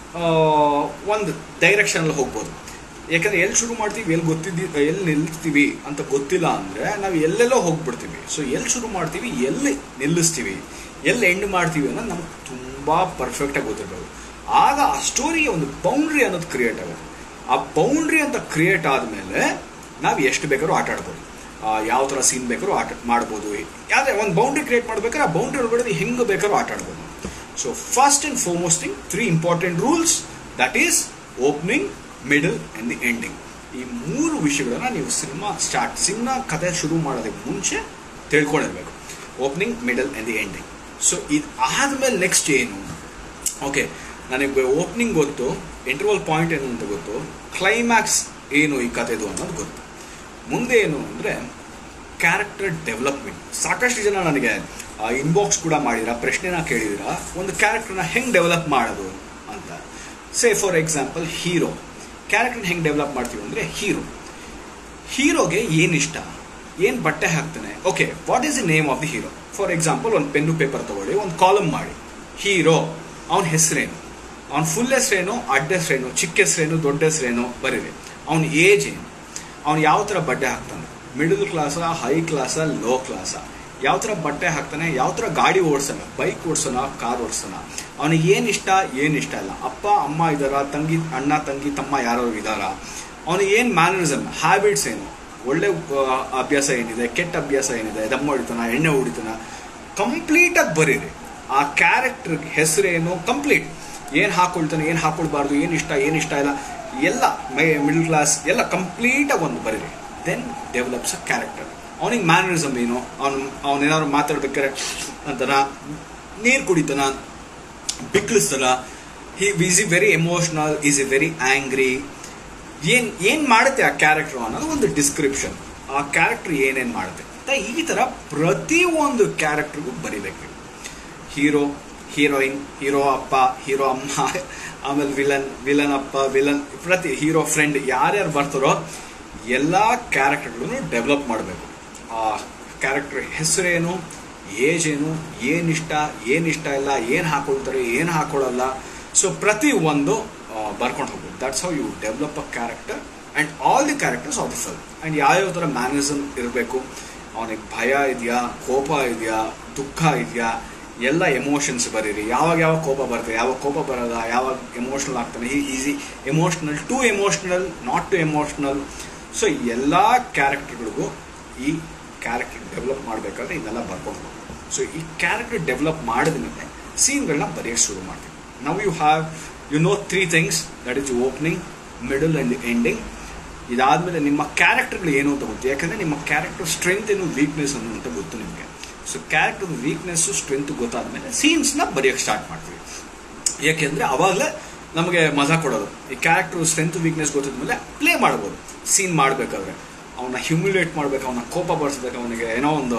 ಒಂದು ಡೈರೆಕ್ಷನಲ್ಲಿ ಹೋಗ್ಬೋದು ಯಾಕಂದ್ರೆ ಎಲ್ಲಿ ಶುರು ಮಾಡ್ತೀವಿ ಎಲ್ಲಿ ಗೊತ್ತಿದ್ದಿ ಎಲ್ಲಿ ನಿಲ್ತೀವಿ ಅಂತ ಗೊತ್ತಿಲ್ಲ ಅಂದರೆ ನಾವು ಎಲ್ಲೆಲ್ಲೋ ಹೋಗ್ಬಿಡ್ತೀವಿ ಸೊ ಎಲ್ಲಿ ಶುರು ಮಾಡ್ತೀವಿ ಎಲ್ಲಿ ನಿಲ್ಲಿಸ್ತೀವಿ ಎಲ್ಲಿ ಎಂಡ್ ಮಾಡ್ತೀವಿ ಅನ್ನೋದು ನಮ್ಗೆ ತುಂಬ ಪರ್ಫೆಕ್ಟಾಗಿ ಗೊತ್ತಿರಬೇಕು ಆಗ ಆ ಸ್ಟೋರಿಗೆ ಒಂದು ಬೌಂಡ್ರಿ ಅನ್ನೋದು ಕ್ರಿಯೇಟ್ ಆಗುತ್ತೆ ಆ ಬೌಂಡ್ರಿ ಅಂತ ಕ್ರಿಯೇಟ್ ಆದಮೇಲೆ ನಾವು ಎಷ್ಟು ಬೇಕಾದ್ರೂ ಆಟ ಆಡ್ಬೋದು ಯಾವ ಥರ ಸೀನ್ ಬೇಕಾದ್ರೂ ಆಟ ಮಾಡ್ಬೋದು ಯಾವುದೇ ಒಂದು ಬೌಂಡ್ರಿ ಕ್ರಿಯೇಟ್ ಮಾಡ್ಬೇಕಾದ್ರೆ ಆ ಬೌಂಡ್ರಿ ಒಳಗಡೆ ಹೆಂಗೆ ಬೇಕಾದ್ರೂ ಆಟ ಆಡ್ಬೋದು so first and foremost thing three important rules that is opening middle and the ending ಈ ಮೂರು ವಿಷಯಗಳನ್ನ ನೀವು ಸಿನಿಮಾ ಸ್ಟಾರ್ಟ್ ಸಿನಿಮಾ ಕಥೆ ಶುರು ಮಾಡೋದಕ್ಕೆ ಮುಂಚೆ ತಿಳ್ಕೊಂಡಿರ್ಬೇಕು opening middle and the ending so ಇದು ಆದಮೇಲೆ ನೆಕ್ಸ್ಟ್ ಏನು ಓಕೆ ನನಗೆ ಓಪನಿಂಗ್ ಗೊತ್ತು ಇಂಟರ್ವಲ್ ಪಾಯಿಂಟ್ ಏನು ಅಂತ ಗೊತ್ತು ಕ್ಲೈಮ್ಯಾಕ್ಸ್ ಏನು ಈ ಕಥೆದು ಅನ್ನೋದು ಗೊತ್ತು ಮುಂದೆ ಏನು ಅಂದರೆ ಕ್ಯಾರೆಕ್ಟರ್ ಡೆವಲಪ್ಮೆಂಟ್ ಸಾಕಷ್ಟು ಜನ ನನಗೆ ಇನ್ಬಾಕ್ಸ್ ಕೂಡ ಮಾಡಿರ ಪ್ರಶ್ನೆನ ಕೇಳಿದಿರ ಒಂದು ಕ್ಯಾರೆಕ್ಟರ್ನ ಹೆಂಗೆ ಡೆವಲಪ್ ಮಾಡೋದು ಅಂತ ಸೇ ಫಾರ್ ಎಕ್ಸಾಂಪಲ್ ಹೀರೋ ಕ್ಯಾರೆಕ್ಟರ್ನ ಹೆಂಗೆ ಡೆವಲಪ್ ಮಾಡ್ತೀವಿ ಅಂದರೆ ಹೀರೋ ಹೀರೋಗೆ ಏನು ಇಷ್ಟ ಏನು ಬಟ್ಟೆ ಹಾಕ್ತಾನೆ okay what is the name of the hero for example ಒಂದು ಪೆನ್ನು ಪೇಪರ್ ತಗೊಳ್ಳಿ ಒಂದು ಕಾಲಮ್ ಮಾಡಿ ಹೀರೋ ಅವನ ಹೆಸರೇನು ಅವನ ಫುಲ್ ಹೆಸರೇನು ಅಡ್ಡ ಹೆಸರೇನು ಚಿಕ್ಕ ಹೆಸರೇನು ದೊಡ್ಡ ಹೆಸರೇನು ಬರೀರಿ ಅವನ ಏಜ್ ಏನು ಅವನು ಯಾವ ಥರ ಬಟ್ಟೆ ಹಾಕ್ತಾನೆ ಮಿಡಲ್ ಕ್ಲಾಸಾ ಹೈ ಕ್ಲಾಸಾ ಲೋ ಕ್ಲಾಸಾ ಯಾವ ಥರ ಬಟ್ಟೆ ಹಾಕ್ತಾನೆ ಯಾವ ಥರ ಗಾಡಿ ಓಡಿಸೋಣ ಬೈಕ್ ಓಡಿಸೋಣ ಕಾರ್ ಓಡಿಸೋಣ ಅವನಿಗೆ ಏನು ಇಷ್ಟ ಏನು ಇಷ್ಟ ಇಲ್ಲ ಅಪ್ಪ ಅಮ್ಮ ಇದ್ದಾರಾ ತಂಗಿ ಅಣ್ಣ ತಂಗಿ ತಮ್ಮ ಯಾರು ಇದ್ದಾರಾ ಅವನಿಗೆ ಏನು ಮ್ಯಾನರಿಸಮ್ ಹ್ಯಾಬಿಟ್ಸ್ ಏನು ಒಳ್ಳೆ ಅಭ್ಯಾಸ ಏನಿದೆ ಕೆಟ್ಟ ಅಭ್ಯಾಸ ಏನಿದೆ ದಮ್ಮ ಹೊಡಿತಾನ ಎಣ್ಣೆ ಹೊಡಿತಾನ ಕಂಪ್ಲೀಟಾಗಿ ಬರೀರಿ ಆ ಕ್ಯಾರೆಕ್ಟರ್ ಹೆಸರೇನು ಕಂಪ್ಲೀಟ್ ಏನು ಹಾಕೊಳ್ತಾನೆ ಏನು ಹಾಕೊಳ್ಬಾರ್ದು ಏನು ಇಷ್ಟ ಏನು ಇಷ್ಟ ಇಲ್ಲ ಎಲ್ಲ ಮೈ ಮಿಡಲ್ ಕ್ಲಾಸ್ ಎಲ್ಲ ಕಂಪ್ಲೀಟಾಗಿ ಒಂದು ಬರೀರಿ ದೆನ್ ಡೆವಲಪ್ಸ್ ಅ ಕ್ಯಾರೆಕ್ಟರ್ ಅವನಿಗೆ ಮ್ಯಾನರಿಸಮ್ ಏನು ಅವನು ಅವನೇನಾದ್ರು ಮಾತಾಡ್ಬೇಕಾರೆ ಅಂತಾನ ನೀರು ಕುಡಿತಾನ ಬಿಕ್ಳಿಸ್ತಾನ he is E very emotional is E very angry ಏನು ಏನು ಮಾಡುತ್ತೆ ಆ ಕ್ಯಾರೆಕ್ಟರ್ ಅನ್ನೋದು ಒಂದು ಡಿಸ್ಕ್ರಿಪ್ಷನ್ ಆ ಕ್ಯಾರೆಕ್ಟರ್ ಏನೇನು ಮಾಡುತ್ತೆ ಅಂತ ಈ ಥರ ಪ್ರತಿಯೊಂದು ಕ್ಯಾರೆಕ್ಟರ್ಗೂ ಬರಿಬೇಕು ಹೀರೋ ಹೀರೋಯಿನ್ ಹೀರೋ ಅಪ್ಪ ಹೀರೋ ಅಮ್ಮ ಆಮೇಲೆ ವಿಲನ್ ವಿಲನ್ ಅಪ್ಪ ವಿಲನ್ ಪ್ರತಿ ಹೀರೋ ಫ್ರೆಂಡ್ ಯಾರ್ಯಾರು ಬರ್ತಾರೋ ಎಲ್ಲ ಕ್ಯಾರೆಕ್ಟರ್ಗಳನ್ನು ಡೆವಲಪ್ ಮಾಡಬೇಕು ಆ ಕ್ಯಾರೆಕ್ಟರ್ ಹೆಸರೇನು ಏಜ್ ಏನು ಏನಿಷ್ಟ ಏನಿಷ್ಟ ಇಲ್ಲ ಏನು ಹಾಕೊಳ್ತಾರೆ ಏನು ಹಾಕೊಳ್ಳಲ್ಲ ಸೊ ಪ್ರತಿ ಒಂದು ಬರ್ಕೊಂಡು ಹೋಗ್ಬೇಕು that's how you develop a character and all the characters of the film and ಯಾವ್ಯಾವ ಥರ ಮ್ಯಾನರಿಸಮ್ ಇರಬೇಕು ಅವನಿಗೆ ಭಯ ಇದೆಯಾ ಕೋಪ ಇದೆಯಾ ದುಃಖ ಇದೆಯಾ ಎಲ್ಲ ಎಮೋಷನ್ಸ್ ಬರೀರಿ ಯಾವಾಗ ಯಾವಾಗ ಕೋಪ ಬರುತ್ತೆ ಯಾವಾಗ ಕೋಪ ಬರಲ್ಲ ಯಾವಾಗ ಎಮೋಷ್ನಲ್ ಆಗ್ತಾನೆ ಈ easy emotional to emotional not to emotional so ಎಲ್ಲ ಕ್ಯಾರೆಕ್ಟರ್ಗಳಿಗೂ ಈ ಕ್ಯಾರೆಕ್ಟರ್ ಡೆವಲಪ್ ಮಾಡಬೇಕಾದ್ರೆ ಇದೆಲ್ಲ ಬರ್ಕೊಂಡು ಸೊ ಈ ಕ್ಯಾರೆಕ್ಟರ್ ಡೆವಲಪ್ ಮಾಡಿದ ಮೇಲೆ ಸೀನ್ಗಳನ್ನ ಬರೆಯೋಕ್ಕೆ ಶುರು ಮಾಡ್ತೀವಿ now you have you know three things that is opening middle and ending ಇದಾದಮೇಲೆ ನಿಮ್ಮ ಕ್ಯಾರೆಕ್ಟರ್ಗಳು ಏನು ಅಂತ ಗೊತ್ತು ಯಾಕಂದರೆ ನಿಮ್ಮ ಕ್ಯಾರೆಕ್ಟರ್ ಸ್ಟ್ರೆಂತ್ ಏನು ವೀಕ್ನೆಸ್ ಅನ್ನು ಅಂತ ಗೊತ್ತು ನಿಮಗೆ ಸೊ ಕ್ಯಾರೆಕ್ಟರ್ ವೀಕ್ನೆಸ್ಸು ಸ್ಟ್ರೆಂತ್ ಗೊತ್ತಾದ್ಮೇಲೆ ಸೀನ್ಸ್ನ ಬರೆಯೋಕ್ಕೆ ಸ್ಟಾರ್ಟ್ ಮಾಡ್ತೀವಿ ಯಾಕೆಂದರೆ ಅವಾಗಲೇ ನಮಗೆ ಮಜಾ ಕೊಡೋದು ಈ ಕ್ಯಾರೆಕ್ಟರ್ ಸ್ಟ್ರೆಂತ್ ವೀಕ್ನೆಸ್ ಗೊತ್ತಾದ್ಮೇಲೆ ಪ್ಲೇ ಮಾಡ್ಬೋದು ಸೀನ್ ಮಾಡಬೇಕಾದ್ರೆ ಅವನ್ನ ಹ್ಯೂಮಿಲೇಟ್ ಮಾಡಬೇಕು ಅವನ ಕೋಪ ಬರ್ಸ್ಬೇಕು ಅವನಿಗೆ ಏನೋ ಒಂದು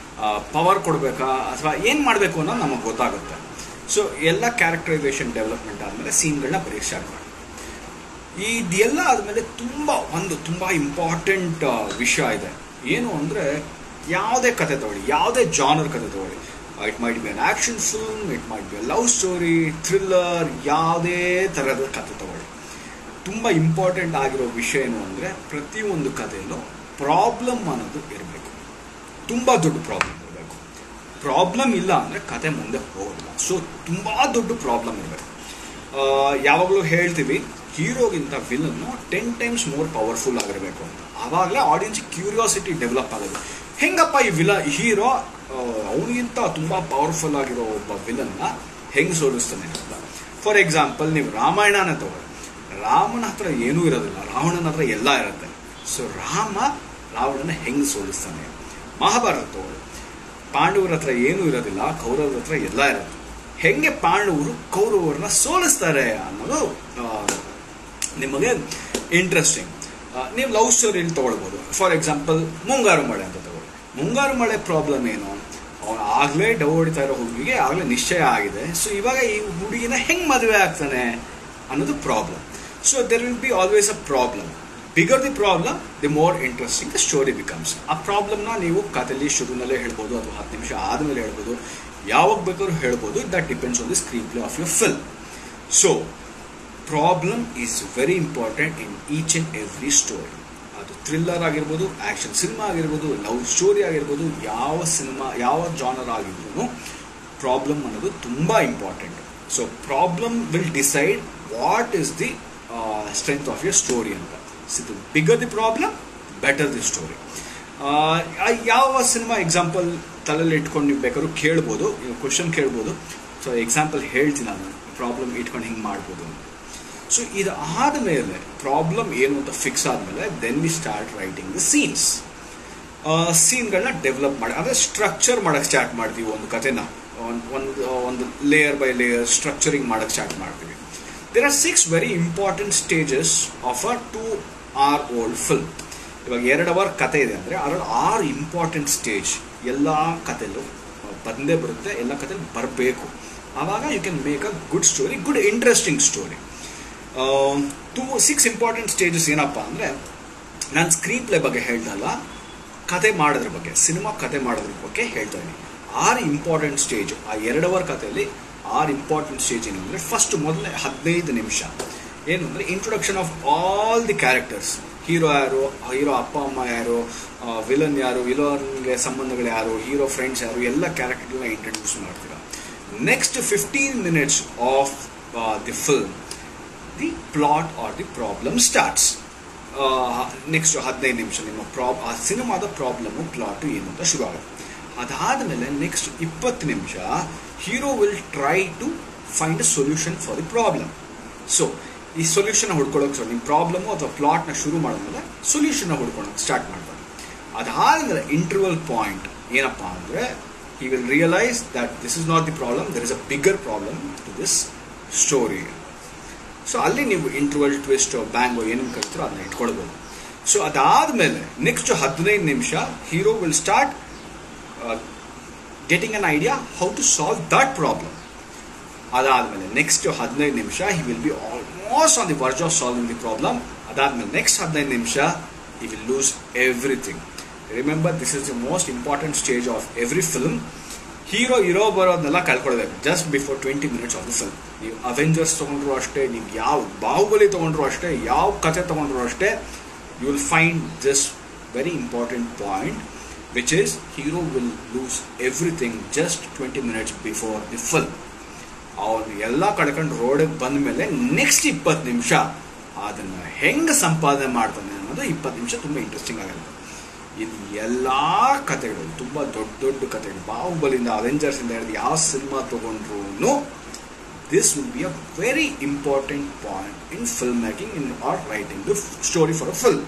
ಪವರ್ ಕೊಡಬೇಕಾ ಅಥವಾ ಏನು ಮಾಡಬೇಕು ಅನ್ನೋದು ನಮಗೆ ಗೊತ್ತಾಗುತ್ತೆ ಸೊ ಎಲ್ಲ ಕ್ಯಾರೆಕ್ಟರೈಸೇಷನ್ ಡೆವಲಪ್ಮೆಂಟ್ ಆದಮೇಲೆ ಸೀನ್ಗಳನ್ನ ಬರೆಯೋಕ್ಕೆ ಸ್ಟಾರ್ಟ್ ಮಾಡಿ ಇದೆಲ್ಲ ಆದಮೇಲೆ ತುಂಬ ಒಂದು ತುಂಬ ಇಂಪಾರ್ಟೆಂಟ್ ವಿಷಯ ಇದೆ ಏನು ಅಂದರೆ ಯಾವುದೇ ಕತೆ ತಗೊಳ್ಳಿ ಯಾವುದೇ ಜಾನರ್ ಕತೆ ತಗೊಳ್ಳಿ it might be an action film it might be a love story thriller ಯಾವುದೇ ಥರದ ಕತೆ ತಗೊಳ್ಳಿ ತುಂಬ ಇಂಪಾರ್ಟೆಂಟ್ ಆಗಿರೋ ವಿಷಯ ಏನು ಅಂದರೆ ಪ್ರತಿಯೊಂದು ಕಥೆಯಲ್ಲೂ ಪ್ರಾಬ್ಲಮ್ ಅನ್ನೋದು ಇರಬೇಕು ತುಂಬ ದೊಡ್ಡ ಪ್ರಾಬ್ಲಮ್ ಇರಬೇಕು ಪ್ರಾಬ್ಲಮ್ ಇಲ್ಲ ಅಂದರೆ ಕತೆ ಮುಂದೆ ಹೋಗೋದಿಲ್ಲ ಸೊ ತುಂಬ ದೊಡ್ಡ ಪ್ರಾಬ್ಲಮ್ ಇರಬೇಕು ಯಾವಾಗಲೂ ಹೇಳ್ತೀವಿ ಹೀರೋಗಿಂತ villain ten times more powerful ಆಗಿರಬೇಕು ಅಂತ ಆವಾಗಲೇ ಆಡಿಯನ್ಸ್ ಕ್ಯೂರಿಯಾಸಿಟಿ ಡೆವಲಪ್ ಆಗೋದು ಹೆಂಗಪ್ಪ ಈ ವಿಲ ಹೀರೋ ಅವನಿಗಿಂತ ತುಂಬ ಪವರ್ಫುಲ್ ಆಗಿರೋ ಒಬ್ಬ ವಿಲನ್ನ ಹೆಂಗೆ ಸೋಲಿಸ್ತಾನೆ ಅಂತ ಫಾರ್ ಎಕ್ಸಾಂಪಲ್ ನೀವು ರಾಮಾಯಣನೇ ತಗೊಳ್ಳಿ ರಾಮನ ಹತ್ರ ಏನೂ ಇರೋದಿಲ್ಲ ರಾವಣನ ಹತ್ರ ಎಲ್ಲ ಇರುತ್ತೆ ಸೊ ರಾಮ ರಾವಣನ ಹೆಂಗೆ ಸೋಲಿಸ್ತಾನೆ ಮಹಾಭಾರತ ತಗೊಳ್ಳಿ ಪಾಂಡವರ ಹತ್ರ ಏನೂ ಇರೋದಿಲ್ಲ ಕೌರವರ ಹತ್ರ ಎಲ್ಲ ಇರುತ್ತೆ ಹೆಂಗೆ ಪಾಂಡವರು ಕೌರವರನ್ನ ಸೋಲಿಸ್ತಾರೆ ಅನ್ನೋದು ಆ, ನಿಮಗೆ ಇಂಟ್ರೆಸ್ಟಿಂಗ್ ನೀವು ಲವ್ ಸ್ಟೋರಿಯಲ್ಲಿ ತಗೊಳ್ಬೋದು ಫಾರ್ ಎಕ್ಸಾಂಪಲ್ ಮುಂಗಾರು ಮಳೆ ಅಂತ ತಗೊಳ್ಳಿ ಮುಂಗಾರು ಮಳೆ ಪ್ರಾಬ್ಲಮ್ ಏನು ಅವನು ಆಗಲೇ ಡವ್ ಹೊಡಿತಾ ಇರೋ ಹುಡುಗಿಗೆ ಆಗಲೇ ನಿಶ್ಚಯ ಆಗಿದೆ ಸೊ ಇವಾಗ ಈ ಹುಡುಗಿನ ಹೆಂಗೆ ಮದುವೆ ಆಗ್ತಾನೆ ಅನ್ನೋದು problem so there will be always a problem bigger the problem the more interesting the story becomes ಆ ಪ್ರಾಬ್ಲಮ್ನ ನೀವು ಕಥೆಯಲ್ಲಿ ಶುರುನಲ್ಲೇ ಹೇಳ್ಬೋದು ಅಥವಾ ಹತ್ತು ನಿಮಿಷ ಆದಮೇಲೆ ಹೇಳ್ಬೋದು ಯಾವಾಗ ಬೇಕಾದ್ರೂ ಹೇಳ್ಬೋದು that depends on the screenplay of your film so problem is very important in each and every story ಅದು ಥ್ರಿಲ್ಲರ್ ಆಗಿರ್ಬೋದು ಆ್ಯಕ್ಷನ್ ಸಿನಿಮಾ ಆಗಿರ್ಬೋದು ಲವ್ ಸ್ಟೋರಿ ಆಗಿರ್ಬೋದು ಯಾವ ಸಿನಿಮಾ ಯಾವ ಜಾನರ್ ಆಗಿದ್ರು ಪ್ರಾಬ್ಲಮ್ ಅನ್ನೋದು ತುಂಬ important so problem will decide what is the strength of your story ಅಂತ so the bigger the problem better the story ಯಾವ ಸಿನಿಮಾ ಎಕ್ಸಾಂಪಲ್ ತಲೆಯಲ್ಲಿ ಇಟ್ಕೊಂಡು ನೀವು ಬೇಕಾದ್ರೂ ಕೇಳ್ಬೋದು ಕ್ವಶನ್ ಕೇಳ್ಬೋದು ಸೊ ಎಕ್ಸಾಂಪಲ್ ಹೇಳ್ತೀನಿ ನಾನು ಪ್ರಾಬ್ಲಮ್ ಇಟ್ಕೊಂಡು ಹಿಂಗೆ ಮಾಡ್ಬೋದು ಅಂತ ಸೊ ಇದು ಆದಮೇಲೆ ಪ್ರಾಬ್ಲಮ್ ಏನು ಅಂತ ಫಿಕ್ಸ್ ಆದಮೇಲೆ then we start writing the scenes ಸೀನ್ಗಳನ್ನ ಡೆವಲಪ್ ಮಾಡಿ ಅಂದರೆ ಸ್ಟ್ರಕ್ಚರ್ ಮಾಡೋಕ್ಕೆ ಸ್ಟಾರ್ಟ್ ಮಾಡ್ತೀವಿ ಒಂದು ಕಥೆನ ಒಂದು ಒಂದು ಒಂದು ಲೇಯರ್ ಬೈ ಲೇಯರ್ ಸ್ಟ್ರಕ್ಚರಿಂಗ್ ಮಾಡೋಕ್ಕೆ ಸ್ಟಾರ್ಟ್ ಮಾಡ್ತೀವಿ there are six very important stages of a two hour old film ಇವಾಗ ಎರಡು ಅವರ್ ಕತೆ ಇದೆ ಅಂದರೆ ಅದರಲ್ಲಿ ಆರು ಇಂಪಾರ್ಟೆಂಟ್ ಸ್ಟೇಜ್ ಎಲ್ಲ ಕಥೆಯಲ್ಲೂ ಬಂದೇ ಬರುತ್ತೆ ಎಲ್ಲ ಕಥೆಯಲ್ಲಿ ಬರಬೇಕು ಆವಾಗ you can make a good story good interesting story too six important stages ಏನಪ್ಪ ಅಂದರೆ ನಾನು ಸ್ಕ್ರೀನ್ ಪ್ಲೇ ಬಗ್ಗೆ ಹೇಳ್ದಲ್ಲ ಕತೆ ಮಾಡೋದ್ರ ಬಗ್ಗೆ ಸಿನಿಮಾ ಕತೆ ಮಾಡೋದ್ರ ಬಗ್ಗೆ ಹೇಳ್ತಾ ಇದ್ದೀನಿ ಆರು ಇಂಪಾರ್ಟೆಂಟ್ ಸ್ಟೇಜ್ ಆ ಎರಡು ಅವರ್ ಕಥೆಯಲ್ಲಿ ಆರು ಇಂಪಾರ್ಟೆಂಟ್ ಸ್ಟೇಜ್ ಏನಂದರೆ ಫಸ್ಟ್ ಮೊದಲನೇ ಹದಿನೈದು ನಿಮಿಷ ಏನು ಅಂದರೆ introduction of all the characters hero ಯಾರು ಹೀರೋ ಅಪ್ಪ ಅಮ್ಮ ಯಾರು ವಿಲನ್ ಯಾರು ವಿಲನ್ಗೆ ಸಂಬಂಧಗಳು ಯಾರು ಹೀರೋ ಫ್ರೆಂಡ್ಸ್ ಯಾರು ಎಲ್ಲ ಕ್ಯಾರೆಕ್ಟರ್ನ ಇಂಟ್ರಡ್ಯೂಸ್ ಮಾಡ್ತೀರಾ next fifteen minutes of the film the plot or the problem starts next ಹದಿನೈದು ನಿಮಿಷ ನಿಮ್ಮ ಪ್ರಾಬ್ ಆ ಸಿನಿಮಾದ ಪ್ರಾಬ್ಲಮ್ಮು ಪ್ಲಾಟು ಏನು ಅಂತ ಶುರು ಆಗುತ್ತೆ ಅದಾದಮೇಲೆ ನೆಕ್ಸ್ಟ್ ಇಪ್ಪತ್ತು ನಿಮಿಷ hero will try to find a solution for the problem so ಈ ಸೊಲ್ಯೂಷನ್ ಹುಡ್ಕೊಳ್ಳೋಕೆ ಸೊ ನಿಮ್ಮ ಪ್ರಾಬ್ಲಮ್ಮು ಅಥವಾ ಪ್ಲಾಟ್ನ ಶುರು ಮಾಡಿದ್ಮೇಲೆ ಸೊಲ್ಯೂಷನ್ನ ಹುಡ್ಕೊಳ್ಳೋಕೆ ಸ್ಟಾರ್ಟ್ ಮಾಡ್ತಾರೆ ಅದಾದಮೇಲೆ ಇಂಟರ್ವಲ್ ಪಾಯಿಂಟ್ ಏನಪ್ಪ ಅಂದರೆ he will realize that this is not the problem there is a bigger problem to this story so ಅಲ್ಲಿ ನೀವು ಇಂಟರ್ವಲ್ ಟ್ವಿಸ್ಟ್ ಬ್ಯಾಂಗೋ ಏನೇನು ಕರಿತೀರೋ ಅದನ್ನ ಇಟ್ಕೊಳ್ಬೋದು ಸೊ ಅದಾದಮೇಲೆ ನೆಕ್ಸ್ಟ್ ಹದಿನೈದು ನಿಮಿಷ hero will start getting an idea how to solve that problem ಅದಾದಮೇಲೆ next ಹದಿನೈದು ನಿಮಿಷ he will be almost on the verge of solving the problem ಅದಾದಮೇಲೆ ನೆಕ್ಸ್ಟ್ ಹದಿನೈದು ನಿಮಿಷ he will lose everything remember this is the most important stage of every film hero ಇರೋ ಬರೋದನ್ನೆಲ್ಲ ಕಳ್ಕೊಳ್ಬೇಕು just before twenty minutes of the film ನೀವು Avengers ತೊಗೊಂಡ್ರು ಅಷ್ಟೇ ನೀವು ಯಾವ ಬಾಹುಬಲಿ ತೊಗೊಂಡ್ರು ಅಷ್ಟೇ ಯಾವ ಕಥೆ ತೊಗೊಂಡ್ರು ಅಷ್ಟೇ you will find this very important point which is hero will lose everything just twenty minutes before the film ಅವನು ಎಲ್ಲ ಕಳ್ಕೊಂಡು ರೋಡಿಗೆ ಬಂದ ಮೇಲೆ ನೆಕ್ಸ್ಟ್ ಇಪ್ಪತ್ತು ನಿಮಿಷ ಅದನ್ನು ಹೆಂಗೆ ಸಂಪಾದನೆ ಮಾಡ್ತಾನೆ ಅನ್ನೋದು ಇಪ್ಪತ್ತು ನಿಮಿಷ ತುಂಬ ಇಂಟ್ರೆಸ್ಟಿಂಗ್ ಆಗುತ್ತೆ ಇದು ಎಲ್ಲ ಕಥೆಗಳು ತುಂಬ ದೊಡ್ಡ ದೊಡ್ಡ ಕಥೆಗಳು ಬಾಹುಬಲಿಂದ ಅವೆಂಜರ್ಸಿಂದ ಹಿಡಿದು ಯಾವ ಸಿನಿಮಾ ತೊಗೊಂಡ್ರು this will be a very important point in film making in our writing the story for a film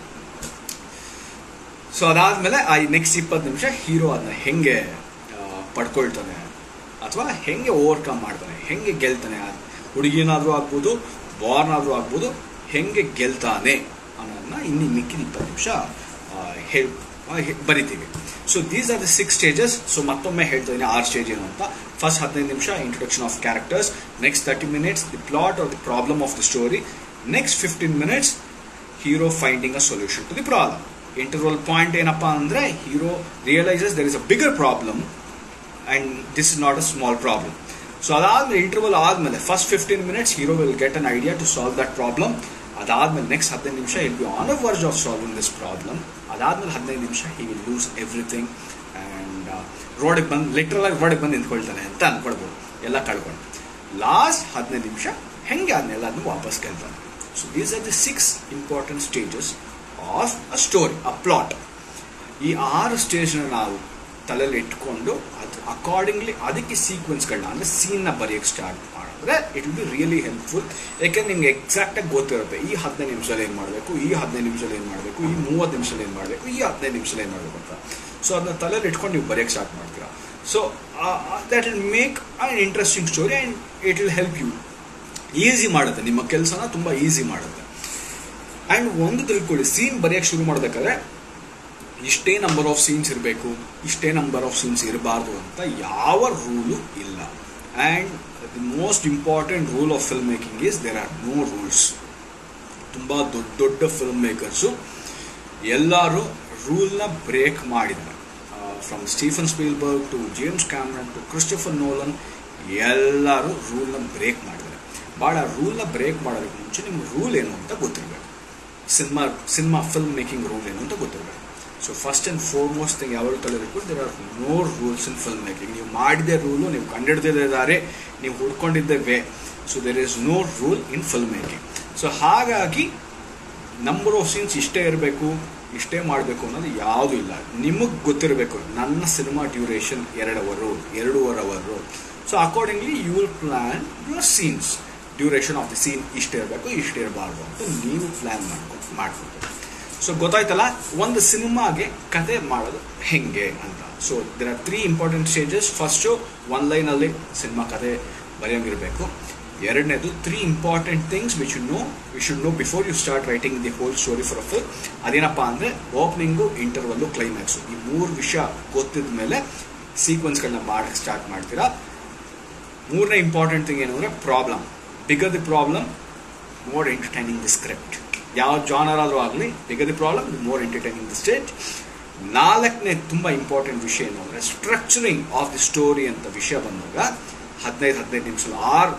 so ಅದಾದಮೇಲೆ ಆ ನೆಕ್ಸ್ಟ್ ಇಪ್ಪತ್ತು ನಿಮಿಷ ಹೀರೋ ಅದನ್ನ ಹೆಂಗೆ ಪಡ್ಕೊಳ್ತಾನೆ ಅಥವಾ ಹೆಂಗೆ ಓವರ್ಕಮ್ ಮಾಡ್ತಾನೆ ಹೆಂಗೆ ಗೆಲ್ತಾನೆ ಹುಡುಗಿನಾದರೂ ಆಗ್ಬೋದು ಬಾರ್ನಾದರೂ ಆಗ್ಬೋದು ಹೆಂಗೆ ಗೆಲ್ತಾನೆ ಅನ್ನೋದನ್ನ ಇನ್ನು ಮಿಕ್ಕಿದ ಇಪ್ಪತ್ತು ನಿಮಿಷ ಹೇಳಿ ಬರಿತೀವಿ so these are the six stages so ಮತ್ತೊಮ್ಮೆ ಹೇಳ್ತಾ ಇದ್ದೀನಿ ಆರು ಸ್ಟೇಜ್ ಏನು ಅಂತ ಫಸ್ಟ್ ಹದಿನೈದು ನಿಮಿಷ introduction of characters next thirty minutes the plot or the problem of the story next fifteen minutes hero finding a solution to the problem interval point ಏನಪ್ಪಾ ಅಂದರೆ hero realizes there is a bigger problem and this is not a small problem so ಅದಾದ್ಮೇಲೆ interval ಆದಮೇಲೆ first fifteen minutes hero will get an idea to solve that problem ಅದಾದ್ಮೇಲೆ next ಹದಿನೈದು ನಿಮಿಷ will be on a verge of solving this problem ಅದಾದ್ಮೇಲೆ ಹದಿನೈದು ನಿಮಿಷ he will lose everything and ರೋಡಿಗೆ ಬಂದು ಲಿಟ್ರಲ್ ಆಗಿ ರೋಡಿಗೆ ಬಂದು ನಿಂತ್ಕೊಳ್ತಾನೆ ಅಂತ ಅನ್ಕೊಳ್ಬೋದು ಎಲ್ಲ ಕಳ್ಕೊಂಡು ಲಾಸ್ಟ್ ಹದಿನೈದು ನಿಮಿಷ ಹೆಂಗೆ ಅದನ್ನೆಲ್ಲದನ್ನು ವಾಪಸ್ ಗೆಲ್ತಾನೆ so these are the six important stages of a story a plot ಈ ಆರು ಸ್ಟೇಜ್ನ ನಾವು ತಲೆಯಲ್ಲಿ ಇಟ್ಕೊಂಡು ಅದು ಅಕಾರ್ಡಿಂಗ್ಲಿ ಅದಕ್ಕೆ ಸೀಕ್ವೆನ್ಸ್ಗಳನ್ನ ಅಂದರೆ ಸೀನ್ನ ಬರೆಯೋಕ್ಕೆ ಸ್ಟಾರ್ಟ್ ಮಾಡಿದ್ರೆ it will be really helpful ಯಾಕೆಂದ್ರೆ ನಿಮ್ಗೆ ಎಕ್ಸಾಕ್ಟಾಗಿ ಗೊತ್ತಿರುತ್ತೆ ಈ ಹದಿನೈದು ನಿಮಿಷದಲ್ಲಿ ಏನು ಮಾಡಬೇಕು ಈ ಹದಿನೈದು ನಿಮಿಷದಲ್ಲಿ ಏನು ಮಾಡಬೇಕು ಈ ಮೂವತ್ತು ನಿಮಿಷದಲ್ಲಿ ಏನು ಮಾಡಬೇಕು ಈ ಹದಿನೈದು ನಿಮಿಷದಲ್ಲಿ ಏನು ಮಾಡಬೇಕು ಅಂತ ಸೊ ಅದನ್ನ ತಲೆಯಲ್ಲಿ ಇಟ್ಕೊಂಡು ನೀವು ಬರೆಯೋಕ್ಕೆ ಸ್ಟಾರ್ಟ್ ಮಾಡ್ತೀರಾ so that will make an interesting story and it will help you easy ಮಾಡುತ್ತೆ ನಿಮ್ಮ ಕೆಲಸನ ತುಂಬ ಈಸಿ ಮಾಡುತ್ತೆ ಆ್ಯಂಡ್ ಒಂದು ತಿಳ್ಕೊಳ್ಳಿ ಸೀನ್ ಬರೆಯೋಕ್ಕೆ ಶುರು ಮಾಡಬೇಕಾದ್ರೆ ಇಷ್ಟೇ ನಂಬರ್ ಆಫ್ ಸೀನ್ಸ್ ಇರಬೇಕು ಇಷ್ಟೇ ನಂಬರ್ ಆಫ್ ಸೀನ್ಸ್ ಇರಬಾರ್ದು ಅಂತ ಯಾವ ರೂಲು ಇಲ್ಲ and the most important rule of film making is there are no rules ತುಂಬ ದೊಡ್ಡ ದೊಡ್ಡ ಫಿಲ್ಮ್ ಮೇಕರ್ಸು ಎಲ್ಲರೂ ರೂಲ್ನ ಬ್ರೇಕ್ ಮಾಡಿದ್ದಾರೆ from Steven Spielberg to James Cameron to Christopher Nolan ಎಲ್ಲರೂ ರೂಲ್ನ ಬ್ರೇಕ್ ಮಾಡಿದ್ದಾರೆ ಭಾಳ ರೂಲ್ನ ಬ್ರೇಕ್ ಮಾಡೋದಕ್ಕೆ ಮುಂಚೆ ನಿಮ್ಗೆ ರೂಲ್ ಏನು ಅಂತ ಗೊತ್ತಿರಬೇಕು cinema cinema film making rule ಏನು ಅಂತ ಗೊತ್ತಿರಬೇಕು so first and foremost thing ಯಾವಾಗ ತಲೆಬೇಕು there are no rules in film making ನೀವು ಮಾಡಿದ್ದೇ ರೂಲು ನೀವು ಕಂಡಿಡ್ದಿದ್ದೇ ದಾರಿ ನೀವು ಹುಡ್ಕೊಂಡಿದ್ದೇ way so there is no rule in film making so ಹಾಗಾಗಿ ನಂಬರ್ ಆಫ್ ಸೀನ್ಸ್ ಇಷ್ಟೇ ಇರಬೇಕು ಇಷ್ಟೇ ಮಾಡಬೇಕು ಅನ್ನೋದು ಯಾವುದೂ ಇಲ್ಲ ನಿಮಗೆ ಗೊತ್ತಿರಬೇಕು ನನ್ನ ಸಿನಿಮಾ ಡ್ಯೂರೇಷನ್ ಎರಡು ಅವರು ಎರಡೂವರೆ ಅವರು so accordingly you will plan your scenes duration of the scene ಇಷ್ಟೇ ಇರಬೇಕು ಇಷ್ಟೇ ಇರಬಾರ್ದು ಅಂತ ನೀವು ಪ್ಲ್ಯಾನ್ ಮಾಡ್ಕೊಂಡು ಮಾಡ್ಕೊಬೇಕು ಸೊ ಗೊತ್ತಾಯ್ತಲ್ಲ ಒಂದು ಸಿನಿಮಾಗೆ ಕತೆ ಮಾಡೋದು ಹೆಂಗೆ ಅಂತ so there are three important stages first one ಲೈನಲ್ಲಿ ಸಿನಿಮಾ ಕತೆ ಬರೆಯೋಂಗಿರಬೇಕು ಎರಡನೇದು three important things which you know we should know before you start writing the whole story for a film ಅದೇನಪ್ಪ ಅಂದರೆ ಓಪನಿಂಗು ಇಂಟರ್ವಲ್ಲು ಕ್ಲೈಮ್ಯಾಕ್ಸು ಈ ಮೂರು ವಿಷಯ ಗೊತ್ತಿದ ಮೇಲೆ ಸೀಕ್ವೆನ್ಸ್ಗಳನ್ನ ಮಾಡಕ್ಕೆ ಸ್ಟಾರ್ಟ್ ಮಾಡ್ತೀರಾ ಮೂರನೇ ಇಂಪಾರ್ಟೆಂಟ್ ಥಿಂಗ್ ಏನು ಅಂದರೆ problem bigger the problem more entertaining the script ಯಾವ ಜಾನರ್ ಆದರೂ ಆಗಲಿ bigger the problem more entertaining the stage ನಾಲ್ಕನೇ ತುಂಬ ಇಂಪಾರ್ಟೆಂಟ್ ವಿಷಯ ಏನು ಅಂದರೆ ಸ್ಟ್ರಕ್ಚರಿಂಗ್ ಆಫ್ ದಿ ಸ್ಟೋರಿ ಅಂತ ವಿಷಯ ಬಂದಾಗ ಹದಿನೈದು ಹದಿನೈದು ನಿಮಿಷ ಆರು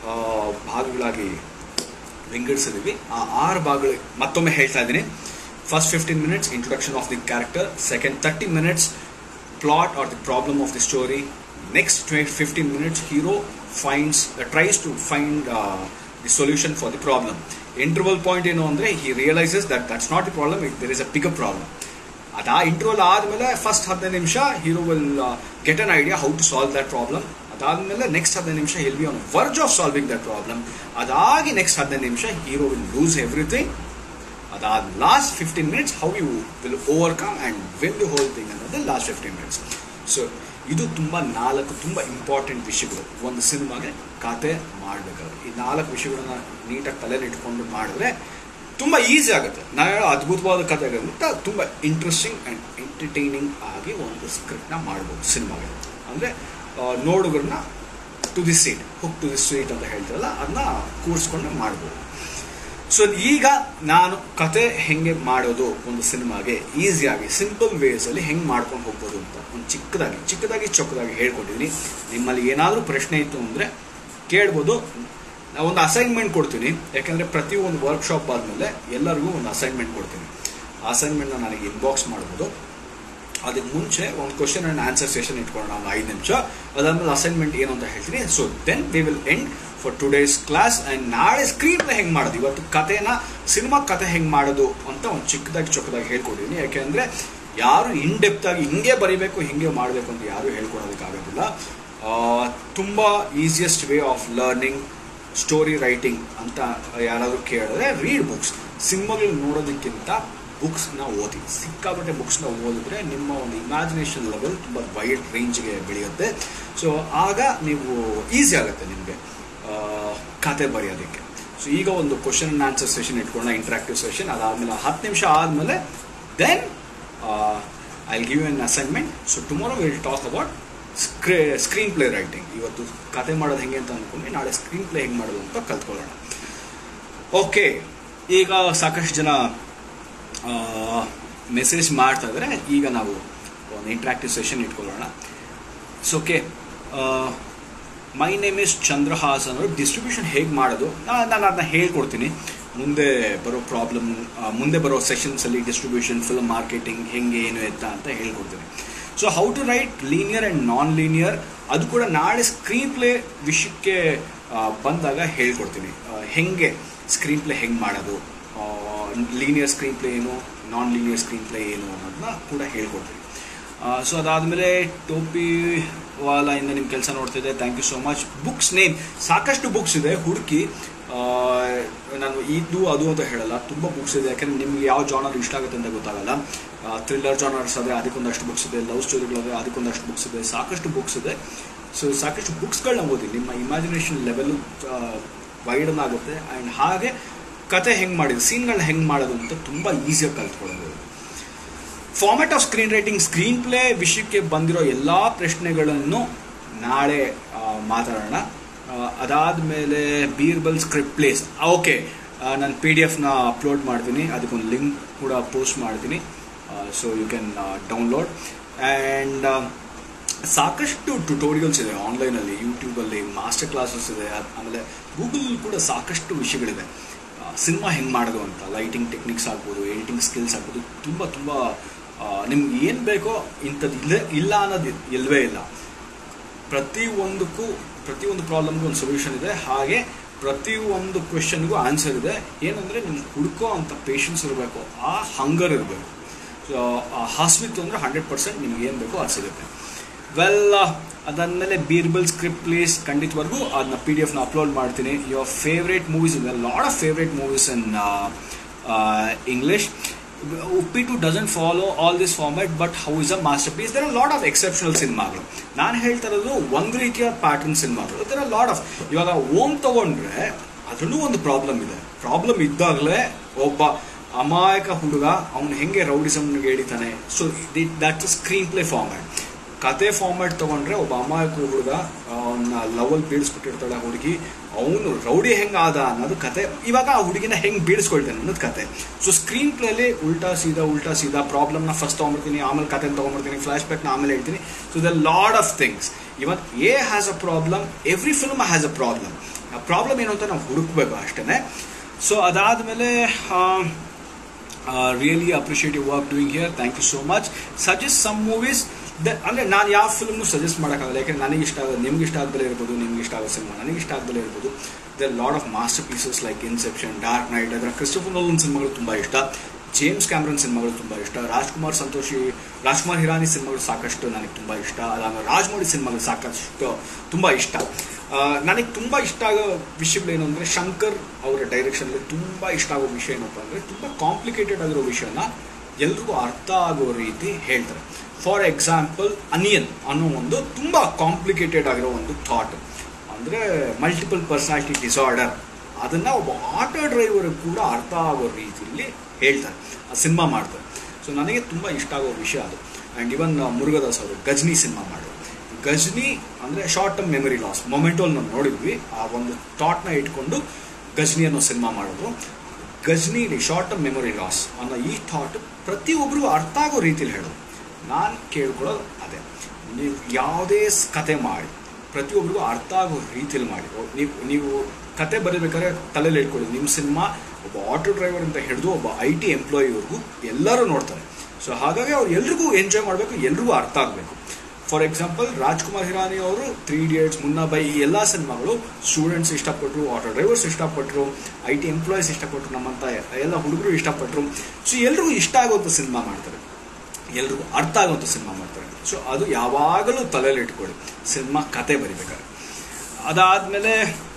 ಭಾಗಗಳಾಗಿ ವಿಂಗಡಿಸಿದ್ವಿ ಆ ಆರು ಭಾಗಗಳು ಮತ್ತೊಮ್ಮೆ ಹೇಳ್ತಾ ಇದ್ದೀನಿ first fifteen minutes introduction of the character second thirty minutes plot or the problem of the story next twenty fifteen minutes hero finds tries to find the solution for the problem interval point ಏನು ಅಂದರೆ he realizes that that's not the problem it there is a bigger problem ಅದು ಆ interval ಆದಮೇಲೆ first ಹದಿನೈದು ನಿಮಿಷ hero will get an idea how to solve that problem ಅದಾದಮೇಲೆ next ಹದಿನೈದು ನಿಮಿಷ will be on verge of solving that problem ಅದಾಗಿ next ಹದಿನೈದು ನಿಮಿಷ ಹೀರೋ ವಿಲ್ ಲೂಸ್ ಎವ್ರಿಥಿಂಗ್ ಅದಾದ last fifteen minutes how you will overcome and win the whole thing ಅನ್ನೋದು last fifteen minutes so ಇದು ತುಂಬ ನಾಲ್ಕು ತುಂಬ ಇಂಪಾರ್ಟೆಂಟ್ ವಿಷಯಗಳು ಒಂದು ಸಿನಿಮಾಗೆ ಕತೆ ಮಾಡಬೇಕಾದ್ರೆ ಈ ನಾಲ್ಕು ವಿಷಯಗಳನ್ನ ನೀಟಾಗಿ ತಲೆಯಲ್ಲಿ ಇಟ್ಕೊಂಡು ಮಾಡಿದ್ರೆ ತುಂಬ ಈಸಿ ಆಗುತ್ತೆ ನಾವು ಹೇಳೋ ಅದ್ಭುತವಾದ ಕಥೆಗಳಿಗಿಂತ ತುಂಬ ಇಂಟ್ರೆಸ್ಟಿಂಗ್ ಆ್ಯಂಡ್ ಎಂಟರ್ಟೈನಿಂಗ್ ಆಗಿ ಒಂದು ಸ್ಕ್ರಿಪ್ಟ್ನ ಮಾಡ್ಬೋದು ಸಿನಿಮಾಗೆ ಅಂದರೆ ನೋಡುಗರನ್ನ to the seat hook to the sweet ಅಂತ ಹೇಳ್ತಾರಲ್ಲ ಅದನ್ನ ಕೂರಿಸ್ಕೊಂಡು ಮಾಡ್ಬೋದು ಸೊ ಈಗ ನಾನು ಕತೆ ಹೆಂಗೆ ಮಾಡೋದು ಒಂದು ಸಿನಿಮಾಗೆ ಈಸಿಯಾಗಿ ಸಿಂಪಲ್ ವೇಸಲ್ಲಿ ಹೆಂಗೆ ಮಾಡ್ಕೊಂಡು ಹೋಗ್ಬೋದು ಅಂತ ಒಂದು ಚಿಕ್ಕದಾಗಿ ಚಿಕ್ಕದಾಗಿ ಚೊಕ್ಕದಾಗಿ ಹೇಳ್ಕೊಟ್ಟಿದ್ದೀನಿ ನಿಮ್ಮಲ್ಲಿ ಏನಾದರೂ ಪ್ರಶ್ನೆ ಇತ್ತು ಅಂದರೆ ಕೇಳ್ಬೋದು ನಾವು ಒಂದು ಅಸೈನ್ಮೆಂಟ್ ಕೊಡ್ತೀನಿ ಯಾಕಂದರೆ ಪ್ರತಿ ಒಂದು ವರ್ಕ್ಶಾಪ್ ಆದಮೇಲೆ ಎಲ್ಲರಿಗೂ ಒಂದು ಅಸೈನ್ಮೆಂಟ್ ಕೊಡ್ತೀನಿ ಆ ಅಸೈನ್ಮೆಂಟ್ನ ನನಗೆ ಇನ್ಬಾಕ್ಸ್ ಮಾಡ್ಬೋದು ಅದಕ್ಕೆ ಮುಂಚೆ ಒಂದು ಕ್ವಶನ್ ಆ್ಯಂಡ್ ಆನ್ಸರ್ ಸೆಷನ್ ಇಟ್ಕೊಳ್ಳೋಣ ಒಂದು ಐದು ನಿಮಿಷ ಅದಾದ್ಮೇಲೆ ಅಸೈನ್ಮೆಂಟ್ ಏನು ಅಂತ ಹೇಳ್ತೀನಿ so then we will end for today's class and ನಾಳೆ ಸ್ಕ್ರೀನ್ ಪ್ಲೇ ಹೆಂಗೆ ಮಾಡೋದು ಇವತ್ತು ಕಥೆನ ಸಿನಿಮಾ ಕತೆ ಹೆಂಗೆ ಮಾಡೋದು ಅಂತ ಒಂದು ಚಿಕ್ಕದಾಗಿ ಚೊಕ್ಕದಾಗಿ ಹೇಳ್ಕೊಟ್ಟಿದ್ದೀನಿ ಯಾಕೆಂದರೆ ಯಾರು ಇನ್ ಡೆಪ್ತ್ ಆಗಿ ಹಿಂಗೆ ಬರೀಬೇಕು ಹಿಂಗೆ ಮಾಡಬೇಕು ಅಂತ ಯಾರು ಹೇಳ್ಕೊಡೋದಕ್ಕಾಗೋದಿಲ್ಲ ತುಂಬ easiest way of learning story writing ಅಂತ ಯಾರಾದರೂ ಕೇಳಿದ್ರೆ ರೀಡ್ ಬುಕ್ಸ್ ಸಿನಿಮಾಗಳು ನೋಡೋದಕ್ಕಿಂತ ಬುಕ್ಸ್ನ ಓದಿ ಸಿಕ್ಕಾಪಟ್ಟೆ ಬುಕ್ಸ್ನ ಓದಿದ್ರೆ ನಿಮ್ಮ ಒಂದು ಇಮ್ಯಾಜಿನೇಷನ್ ಲೆವೆಲ್ ತುಂಬ ವೈಡ್ ರೇಂಜ್ಗೆ ಬೆಳೆಯುತ್ತೆ ಸೊ ಆಗ ನೀವು ಈಸಿ ಆಗುತ್ತೆ ನಿಮಗೆ ಕತೆ ಬರೆಯೋದಕ್ಕೆ ಸೊ ಈಗ ಒಂದು ಕ್ವಶನ್ ಆ್ಯಂಡ್ ಆನ್ಸರ್ ಸೆಷನ್ ಇಟ್ಕೊಂಡ ಇಂಟ್ರಾಕ್ಟಿವ್ ಸೆಷನ್ ಅದಾದಮೇಲೆ ಹತ್ತು ನಿಮಿಷ ಆದಮೇಲೆ then I give an assignment so tomorrow will talk about scre screenplay writing ಇವತ್ತು ಕತೆ ಮಾಡೋದು ಹೆಂಗೆ ಅಂತ ಅಂದ್ಕೊಂಡು ನಾಳೆ ಸ್ಕ್ರೀನ್ ಪ್ಲೇ ಹೆಂಗೆ ಮಾಡೋದು ಅಂತ ಕಲ್ತ್ಕೊಳ್ಳೋಣ ಓಕೆ ಈಗ ಸಾಕಷ್ಟು ಜನ ಮೆಸೇಜ್ ಮಾಡ್ತಾ ಇದ್ದಾರೆ ಈಗ ನಾವು ಒಂದು ಇಂಟ್ರಾಕ್ಟಿವ್ ಸೆಷನ್ ಇಟ್ಕೊಳ್ಳೋಣ so okay my name is Chandrahas ಅನ್ನೋರು ಡಿಸ್ಟ್ರಿಬ್ಯೂಷನ್ ಹೇಗೆ ಮಾಡೋದು ನಾ- ನಾನು ಅದನ್ನ ಹೇಳ್ಕೊಡ್ತೀನಿ ಮುಂದೆ ಬರೋ ಪ್ರಾಬ್ಲಮ್ ಮುಂದೆ ಬರೋ ಸೆಷನ್ಸಲ್ಲಿ ಡಿಸ್ಟ್ರಿಬ್ಯೂಷನ್ ಫಿಲ್ಮ್ ಮಾರ್ಕೆಟಿಂಗ್ ಹೆಂಗೆ ಏನು ಎತ್ತ ಅಂತ ಹೇಳ್ಕೊಡ್ತೀನಿ so how to write linear and non linear ಅದು ಕೂಡ ನಾಳೆ ಸ್ಕ್ರೀನ್ ಪ್ಲೇ ವಿಷಯಕ್ಕೆ ಆ, ಬಂದಾಗ ಹೇಳ್ಕೊಡ್ತೀನಿ ಆ, ಹೆಂಗೆ ಸ್ಕ್ರೀನ್ ಪ್ಲೇ ಹೆಂಗೆ ಮಾಡೋದು ಲೀನಿಯರ್ ಸ್ಕ್ರೀನ್ ಪ್ಲೇ ಏನು ನಾನ್ ಲೀನಿಯರ್ ಸ್ಕ್ರೀನ್ ಪ್ಲೇ ಏನು ಅನ್ನೋದನ್ನ ಕೂಡ ಹೇಳ್ಕೊಡ್ತೀನಿ ಸೊ ಅದಾದಮೇಲೆ ಟೋಪಿ ವಾಲ ಇಂದ ನಿಮ್ಮ ಕೆಲಸ ನೋಡ್ತಿದ್ದೆ thank you so much books name ಸಾಕಷ್ಟು ಬುಕ್ಸ್ ಇದೆ ಹುಡುಕಿ ಆ, ನಾನು ಇದು ಅದು ಅಂತ ಹೇಳಲ್ಲ ತುಂಬ ಬುಕ್ಸ್ ಇದೆ ಯಾಕಂದ್ರೆ ನಿಮ್ಗೆ ಯಾವ ಜಾನರ್ ಇಷ್ಟ ಆಗುತ್ತೆ ಅಂತ ಗೊತ್ತಾಗಲ್ಲ ಥ್ರಿಲ್ಲರ್ ಜಾನರ್ಸ್ ಆದರೆ ಅದಕ್ಕೊಂದಷ್ಟು ಬುಕ್ಸ್ ಇದೆ ಲವ್ ಸ್ಟೋರಿಗಳಾದರೆ ಅದಕ್ಕೊಂದಷ್ಟು ಬುಕ್ಸ್ ಇದೆ ಸಾಕಷ್ಟು ಬುಕ್ಸ್ ಇದೆ ಸೊ ಸಾಕಷ್ಟು ಬುಕ್ಸ್ಗಳನ್ನ ಓದಿ ನಿಮ್ಮ ಇಮ್ಯಾಜಿನೇಷನ್ ಲೆವೆಲು ವೈಡನ್ ಆಗುತ್ತೆ ಆ್ಯಂಡ್ ಹಾಗೆ ಕತೆ ಹೆಂಗೆ ಮಾಡಿದ್ರು ಸೀನ್ಗಳನ್ನ ಹೆಂಗೆ ಮಾಡೋದು ಅಂತ ತುಂಬ ಈಸಿಯಾಗಿ ಕಲ್ತ್ಕೊಳ್ಬೋದು format of screen writing screenplay ವಿಷಯಕ್ಕೆ ಬಂದಿರೋ ಎಲ್ಲ ಪ್ರಶ್ನೆಗಳನ್ನು ನಾಳೆ ಆ, ಮಾತಾಡೋಣ ಅದಾದಮೇಲೆ ಬೀರ್ಬಲ್ ಸ್ಕ್ರಿಪ್ಟ್ ಪ್ಲೇಸ್ ಓಕೆ ನಾನು ಪಿ ಡಿ ಎಫ್ನ ಅಪ್ಲೋಡ್ ಮಾಡ್ತೀನಿ ಅದಕ್ಕೊಂದು ಲಿಂಕ್ ಕೂಡ ಪೋಸ್ಟ್ ಮಾಡ್ತೀನಿ so you can download and ಸಾಕಷ್ಟು ಟ್ಯುಟೋರಿಯಲ್ಸ್ ಇದೆ ಆನ್ಲೈನಲ್ಲಿ ಯೂಟ್ಯೂಬಲ್ಲಿ ಮಾಸ್ಟರ್ ಕ್ಲಾಸಸ್ ಇದೆ ಅದ್- ಆಮೇಲೆ ಗೂಗಲ್ ಕೂಡ ಸಾಕಷ್ಟು ವಿಷಯಗಳಿದೆ ಸಿನಿಮಾ ಹೆಂಗೆ ಮಾಡೋದು ಅಂತ ಲೈಟಿಂಗ್ ಟೆಕ್ನಿಕ್ಸ್ ಆಗ್ಬೋದು ಎಡಿಟಿಂಗ್ ಸ್ಕಿಲ್ಸ್ ಆಗ್ಬೋದು ತುಂಬ ತುಂಬ ನಿಮ್ಗೆ ಏನು ಬೇಕೋ ಇಂಥದ್ದು ಇಲ್ಲ ಇಲ್ಲ ಅನ್ನೋದು ಇಲ್ಲವೇ ಇಲ್ಲ ಪ್ರತಿ ಒಂದಕ್ಕೂ ಪ್ರತಿಯೊಂದು ಪ್ರಾಬ್ಲಮ್ಗೂ ಒಂದು ಸೊಲ್ಯೂಷನ್ ಇದೆ ಹಾಗೆ ಪ್ರತಿ ಒಂದು ಕ್ವೆಶನ್ಗೂ ಆನ್ಸರ್ ಇದೆ ಏನಂದರೆ ನಿಮ್ಗೆ ಹುಡುಕೋ ಅಂತ ಪೇಷನ್ಸ್ ಇರಬೇಕು ಆ ಹಂಗರ್ ಇರಬೇಕು ಸೊ ಆ ಹಸ್ವಿತ್ತು ಅಂದರೆ ಹಂಡ್ರೆಡ್ ಪರ್ಸೆಂಟ್ ನಿಮ್ಗೆ ಏನು ಬೇಕೋ ಅದು ಸಿಗುತ್ತೆ ವೆಲ್ ಅದಾದಮೇಲೆ ಬೀರ್ಬಲ್ ಸ್ಕ್ರಿಪ್ಟ್ ಪ್ಲೇಸ್ ಖಂಡಿತವರೆಗೂ ಅದನ್ನ ಪಿ ಡಿ ಎಫ್ನ ಅಪ್ಲೋಡ್ ಮಾಡ್ತೀನಿ ಯುವರ್ ಫೇವ್ರೇಟ್ ಮೂವೀಸ್ ಇದೆ lot of favourite movies in English ಉಪ್ಪಿಟು doesn't follow all this format but how is a masterpiece there are lot of exceptional ಸಿನಿಮಾಗಳು ನಾನು ಹೇಳ್ತಾ ಇರೋದು ಒಂದು ರೀತಿಯ ಪ್ಯಾಟರ್ನ್ ಸಿನಿಮಾಗಳು ದರ್ ಆರ್ ಲಾಟ್ ಆಫ್ ಇವಾಗ ಓಮ್ ತಗೊಂಡ್ರೆ ಅದರಲ್ಲೂ ಒಂದು ಪ್ರಾಬ್ಲಮ್ ಇದೆ ಪ್ರಾಬ್ಲಮ್ ಇದ್ದಾಗಲೇ ಒಬ್ಬ ಅಮಾಯಕ ಹುಡುಗ ಅವನು ಹೆಂಗೆ ರೌಡಿಸಮ್ಗೆ ಹೇಳಿತಾನೆ so that's screenplay format ಕತೆ ಫಾರ್ಮ್ಯಾಟ್ ತಗೊಂಡ್ರೆ ಒಬ್ಬ ಅಮಾಯಕ ಹುಡುಗ ಅವನ್ನ ಲವಲ್ ಬೀಳಿಸ್ಬಿಟ್ಟಿರ್ತಾಳೆ ಆ ಹುಡುಗಿ ಅವನು ರೌಡಿ ಹೆಂಗ್ ಆದ ಅನ್ನೋದು ಕತೆ ಇವಾಗ ಆ ಹುಡುಗಿನ ಹೆಂಗ್ ಬೀಳಿಸ್ಕೊಳ್ತಾನೆ ಅನ್ನೋದು ಕತೆ ಸೊ ಸ್ಕ್ರೀನ್ ಪ್ಲೇಲಿ ಉಲ್ಟಾ ಸೀದಾ ಉಲ್ಟಾ ಸೀದಾ ಪ್ರಾಬ್ಲಮ್ನ ಫಸ್ಟ್ ತೊಗೊಂಡ್ಬಿಡ್ತೀನಿ ಆಮೇಲೆ ಕತೆ ತೊಗೊಂಡ್ಬಿಡ್ತೀನಿ ಫ್ಲಾಶ್ ಬ್ಯಾಕ್ನ ಆಮೇಲೆ ಹೇಳ್ತೀನಿ so the lot of things ಇವತ್ತು a has a problem every film has a problem ಆ ಪ್ರಾಬ್ಲಮ್ ಏನು ಅಂತ ನಾವು ಹುಡುಕ್ಬೇಕು ಅಷ್ಟೇ ಸೊ ಅದಾದಮೇಲೆ really appreciate you work doing here thank you so much suggest some movies the ಅಂದರೆ ನಾನು ಯಾವ ಫಿಲ್ಮ್ನು ಸಜೆಸ್ಟ್ ಮಾಡೋಕ್ಕಾಗಲ್ಲ ಯಾಕಂದ್ರೆ ನನಗೆ ಇಷ್ಟ ಆಗೋದು ನಿಮ್ಗೆ ಇಷ್ಟ ಆಗದಲ್ಲೇ ಇರ್ಬೋದು ನಿಮ್ಗೆ ಇಷ್ಟ ಆಗೋ ಸಿನಿಮಾ ನನಗೆ ಇಷ್ಟ ಆಗದಲ್ಲೇ ಇರ್ಬೋದು there lot of masterpieces like Inception Dark Knight ಅದರ ಕ್ರಿಸ್ಟೋಫರ್ ನೋಲನ್ ಸಿನಿಮಾಗಳು ತುಂಬ ಇಷ್ಟ ಜೇಮ್ಸ್ ಕ್ಯಾಮ್ರನ್ ಸಿನಿಮಾಗಳು ತುಂಬ ಇಷ್ಟ ರಾಜ್ಕುಮಾರ್ ಸಂತೋಷಿ ರಾಜ್ಕುಮಾರ್ ಹಿರಾನಿ ಸಿನಿಮಾಗಳು ಸಾಕಷ್ಟು ನನಗೆ ತುಂಬ ಇಷ್ಟ ಅದಾದ್ಮೇಲೆ ರಾಜಮೌಳಿ ಸಿನಿಮಾಗಳು ಸಾಕಷ್ಟು ತುಂಬ ಇಷ್ಟ ನನಗೆ ತುಂಬ ಇಷ್ಟ ಆಗೋ ವಿಷಯಗಳೇನು ಅಂದರೆ ಶಂಕರ್ ಅವರ ಡೈರೆಕ್ಷನಲ್ಲಿ ತುಂಬ ಇಷ್ಟ ಆಗೋ ವಿಷಯ ಏನಪ್ಪ ಅಂದರೆ ತುಂಬ ಕಾಂಪ್ಲಿಕೇಟೆಡ್ ಆಗಿರೋ ವಿಷಯನ ಎಲ್ರಿಗೂ ಅರ್ಥ ಆಗೋ ರೀತಿ ಹೇಳ್ತಾರೆ ಫಾರ್ ಎಕ್ಸಾಂಪಲ್ ಅನಿಯನ್ ಅನ್ನೋ ಒಂದು ತುಂಬ ಕಾಂಪ್ಲಿಕೇಟೆಡ್ ಆಗಿರೋ ಒಂದು ಥಾಟ್ ಅಂದರೆ ಮಲ್ಟಿಪಲ್ ಪರ್ಸನಾಲಿಟಿ ಡಿಸಾರ್ಡರ್ ಅದನ್ನು ಒಬ್ಬ ಆಟೋ ಡ್ರೈವರ್ ಕೂಡ ಅರ್ಥ ಆಗೋ ರೀತಿಯಲ್ಲಿ ಹೇಳ್ತಾರೆ ಆ ಸಿನಿಮಾ ಮಾಡ್ತಾರೆ ಸೊ ನನಗೆ ತುಂಬ ಇಷ್ಟ ಆಗೋ ವಿಷಯ ಅದು ಆ್ಯಂಡ್ ಇವನ್ ಮುರುಗದಾಸ್ ಅವರು ಗಜ್ನಿ ಸಿನಿಮಾ ಮಾಡೋರು ಗಜ್ನಿ ಅಂದರೆ ಶಾರ್ಟ್ ಟರ್ಮ್ ಮೆಮರಿ ಲಾಸ್ ಮೊಮೆಂಟೋಲ್ ನಾವು ನೋಡಿದ್ವಿ ಆ ಒಂದು ಥಾಟ್ನ ಇಟ್ಕೊಂಡು ಗಜ್ನಿ ಅನ್ನೋ ಸಿನಿಮಾ ಮಾಡಿದ್ರು ಗಜ್ನಿಲಿ ಶಾರ್ಟ್ ಟರ್ಮ್ ಮೆಮೊರಿ ಲಾಸ್ ಅನ್ನೋ ಈ ಥಾಟ್ ಪ್ರತಿಯೊಬ್ಬರಿಗೂ ಅರ್ಥ ಆಗೋ ರೀತಿಯಲ್ಲಿ ಹೇಳೋದು ನಾನು ಕೇಳ್ಕೊಳ್ಳೋದು ಅದೇ ನೀವು ಯಾವುದೇ ಸ್- ಕತೆ ಮಾಡಿ ಪ್ರತಿಯೊಬ್ಬರಿಗೂ ಅರ್ಥ ಆಗೋ ರೀತಿಯಲ್ಲಿ ಮಾಡಿ ಓ, ನೀವು ನೀವು ಕತೆ ಬರೀಬೇಕಾದ್ರೆ ತಲೆಯಲ್ಲಿ ಇಟ್ಕೊಳ್ಳಿ ನಿಮ್ಮ ಸಿನಿಮಾ ಒಬ್ಬ ಆಟೋ ಡ್ರೈವರ್ ಅಂತ ಹಿಡಿದು ಒಬ್ಬ ಐ ಟಿ ಎಂಪ್ಲಾಯಿವರೆಗೂ ಎಲ್ಲರೂ ನೋಡ್ತಾರೆ ಸೊ ಹಾಗಾಗಿ ಅವ್ರು ಎಲ್ರಿಗೂ ಎಂಜಾಯ್ ಮಾಡಬೇಕು ಎಲ್ರಿಗೂ ಅರ್ಥ ಆಗಬೇಕು ಫಾರ್ ಎಕ್ಸಾಂಪಲ್ ರಾಜ್ಕುಮಾರ್ ಹಿರಾನಿ ಅವರು ತ್ರೀ ಇಡಿಯಟ್ಸ್ ಮುನ್ನಾ ಬೈ ಈ ಎಲ್ಲ ಸಿನಿಮಾಗಳು ಸ್ಟೂಡೆಂಟ್ಸ್ ಇಷ್ಟಪಟ್ಟರು ಆಟೋ ಡ್ರೈವರ್ಸ್ ಇಷ್ಟಪಟ್ಟರು ಐ ಟಿ ಎಂಪ್ಲಾಯೀಸ್ ಇಷ್ಟಪಟ್ಟರು ನಮ್ಮಂಥ ಎಲ್ಲ ಹುಡುಗರು ಇಷ್ಟಪಟ್ಟರು ಸೊ ಎಲ್ರಿಗೂ ಇಷ್ಟ ಆಗುವಂಥ ಸಿನಿಮಾ ಮಾಡ್ತಾರೆ ಎಲ್ರಿಗೂ ಅರ್ಥ ಆಗುವಂಥ ಸಿನಿಮಾ ಮಾಡ್ತಾರೆ ಸೊ ಅದು ಯಾವಾಗಲೂ ತಲೆಯಲ್ಲಿ ಇಟ್ಕೊಳ್ಳಿ ಸಿನಿಮಾ ಕತೆ ಬರಿಬೇಕಾದ್ರೆ ಅದಾದಮೇಲೆ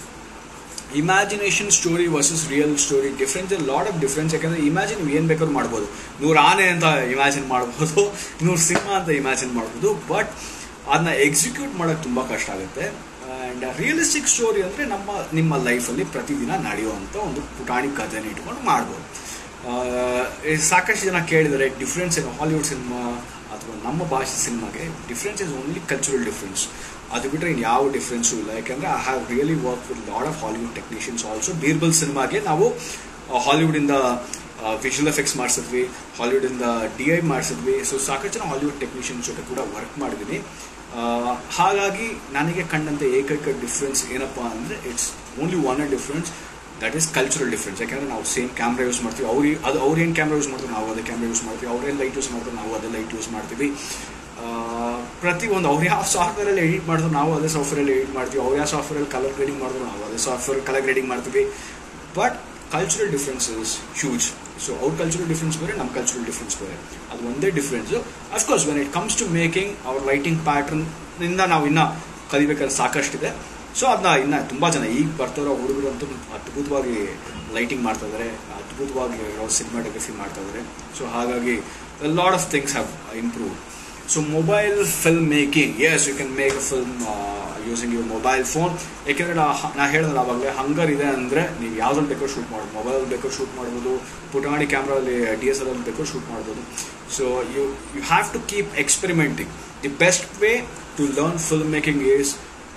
imagination story versus real story difference lot of difference ಯಾಕಂದರೆ ಇಮ್ಯಾಜಿನ್ ನೀವು ಏನು ಬೇಕಾದ್ರೂ ಮಾಡ್ಬೋದು ನೂರು ಆನೆ ಅಂತ ಇಮ್ಯಾಜಿನ್ ಮಾಡ್ಬೋದು ನೂರು ಸಿನಿಮಾ ಅಂತ ಇಮ್ಯಾಜಿನ್ ಮಾಡ್ಬೋದು ಬಟ್ ಅದನ್ನ ಎಕ್ಸಿಕ್ಯೂಟ್ ಮಾಡೋಕ್ಕೆ ತುಂಬ ಕಷ್ಟ ಆಗುತ್ತೆ ಆ್ಯಂಡ್ ರಿಯಲಿಸ್ಟಿಕ್ ಸ್ಟೋರಿ ಅಂದರೆ ನಮ್ಮ ನಿಮ್ಮ ಲೈಫಲ್ಲಿ ಪ್ರತಿದಿನ ನಡೆಯುವಂಥ ಒಂದು ಪುಟಾಣಿ ಕಥೆನ ಇಟ್ಕೊಂಡು ಮಾಡ್ಬೋದು ಆ, ಈ ಸಾಕಷ್ಟು ಜನ ಕೇಳಿದ್ದಾರೆ ಡಿಫ್ರೆನ್ಸ್ ಏನು ಹಾಲಿವುಡ್ ಸಿನಿಮಾ ಅಥವಾ ನಮ್ಮ ಭಾಷೆ ಸಿನಿಮಾಗೆ difference is only cultural difference ಅದು ಬಿಟ್ಟರೆ ಇನ್ನು ಯಾವ ಡಿಫ್ರೆನ್ಸು ಇಲ್ಲ ಯಾಕಂದರೆ I have really work with lot of Hollywood technicians also Birbal ಸಿನಿಮಾಗೆ ನಾವು ಹಾಲಿವುಡಿಂದ ವಿಜುವಲ್ ಎಫೆಕ್ಟ್ಸ್ ಮಾಡಿಸಿದ್ವಿ ಹಾಲಿವುಡಿಂದ ಡಿ ಐ ಮಾಡಿಸಿದ್ವಿ ಸೊ ಸಾಕಷ್ಟು ಜನ ಹಾಲಿವುಡ್ ಟೆಕ್ನಿಷಿಯನ್ಸ್ ಜೊತೆ ಕೂಡ ವರ್ಕ್ ಮಾಡಿದ್ದೀನಿ ಆ, ಹಾಗಾಗಿ ನನಗೆ ಕಂಡಂಥ ಏಕೈಕ ಡಿಫ್ರೆನ್ಸ್ ಏನಪ್ಪ ಅಂದರೆ it's only one a difference that is cultural difference ಯಾಕಂದರೆ ನಾವು ಸೇಮ್ ಕ್ಯಾಮ್ರಾ ಯೂಸ್ ಮಾಡ್ತೀವಿ ಅವ್ರು ಅದು ಅವ್ರು ಏನು ಕ್ಯಾಮ್ರಾ ಯೂಸ್ ಮಾಡ್ತಾರೆ ನಾವು ಅದೇ ಕ್ಯಾಮ್ರಾ ಯೂಸ್ ಮಾಡ್ತೀವಿ ಅವ್ರೇನು ಲೈಟ್ ಯೂಸ್ ಮಾಡ್ತಾರೆ ನಾವು ಅದೇ ಲೈಟ್ ಯೂಸ್ ಮಾಡ್ತೀವಿ ಆ, ಪ್ರತಿಯೊಂದು ಅವ್ರು ಯಾವ ಸಾಫ್ಟ್ವೇರಲ್ಲಿ ಎಡಿಟ್ ಮಾಡಿದ್ರು ನಾವು ಅದೇ ಸಾಫ್ಟ್ವೇರಲ್ಲಿ ಎಡಿಟ್ ಮಾಡ್ತೀವಿ ಅವ್ರು ಯಾವ ಸಾಫ್ಟ್ವೇರಲ್ಲಿ ಕಲರ್ ಗ್ರೇಡಿಂಗ್ ಮಾಡಿದ್ರು ನಾವು ಅದೇ ಸಾಫ್ಟ್ವೇರ್ ಕಲರ್ ಗ್ರೇಡಿಂಗ್ ಮಾಡ್ತೀವಿ but cultural difference is huge so ಅವ್ರ ಕಲ್ಚರಲ್ ಡಿಫ್ರೆನ್ಸ್ ಬೇರೆ ನಮ್ಮ ಕಲ್ಚರಲ್ ಡಿಫ್ರೆನ್ಸ್ ಬೇರೆ ಅದು ಒಂದೇ difference of course when it comes to making ಅವ್ರ ಲೈಟಿಂಗ್ ಪ್ಯಾಟ್ರನ್ನಿಂದ ನಾವು ಇನ್ನೂ ಕಲಿಬೇಕಾದ್ರೆ ಸಾಕಷ್ಟಿದೆ ಸೊ ಅದನ್ನ ಇನ್ನು ತುಂಬ ಜನ ಈಗ ಬರ್ತಾರೋ ಹುಡುಗರಂತೂ ಅದ್ಭುತವಾಗಿ ಲೈಟಿಂಗ್ ಮಾಡ್ತಾ ಇದ್ದಾರೆ ಅದ್ಭುತವಾಗಿ ಸಿನಿಮಾಟೋಗ್ರಫಿ ಮಾಡ್ತಾ ಇದ್ದಾರೆ ಸೊ ಹಾಗಾಗಿ lot of things have improve so mobile film making as you can make a film using your mobile phone ಯಾಕೆಂದರೆ ನಾ ನಾ ಹೇಳಿದ್ರೆ ಆವಾಗಲೇ ಹಂಗರ್ ಇದೆ ಅಂದರೆ ನೀವು ಯಾವುದ್ರಲ್ಲಿ ಬೇಕಾದ್ರೂ ಶೂಟ್ ಮಾಡ್ಬೋದು ಮೊಬೈಲಲ್ಲಿ ಬೇಕಾದ್ರೂ ಶೂಟ್ ಮಾಡ್ಬೋದು ಪುಟಾಣಿ ಕ್ಯಾಮ್ರಲ್ಲಿ ಡಿ ಎಸ್ ಎಲ್ ಅಲ್ಲಿ ಬೇಕಾದ್ರೂ ಶೂಟ್ ಮಾಡ್ಬೋದು so you you have to keep experimenting the best way to learn film making is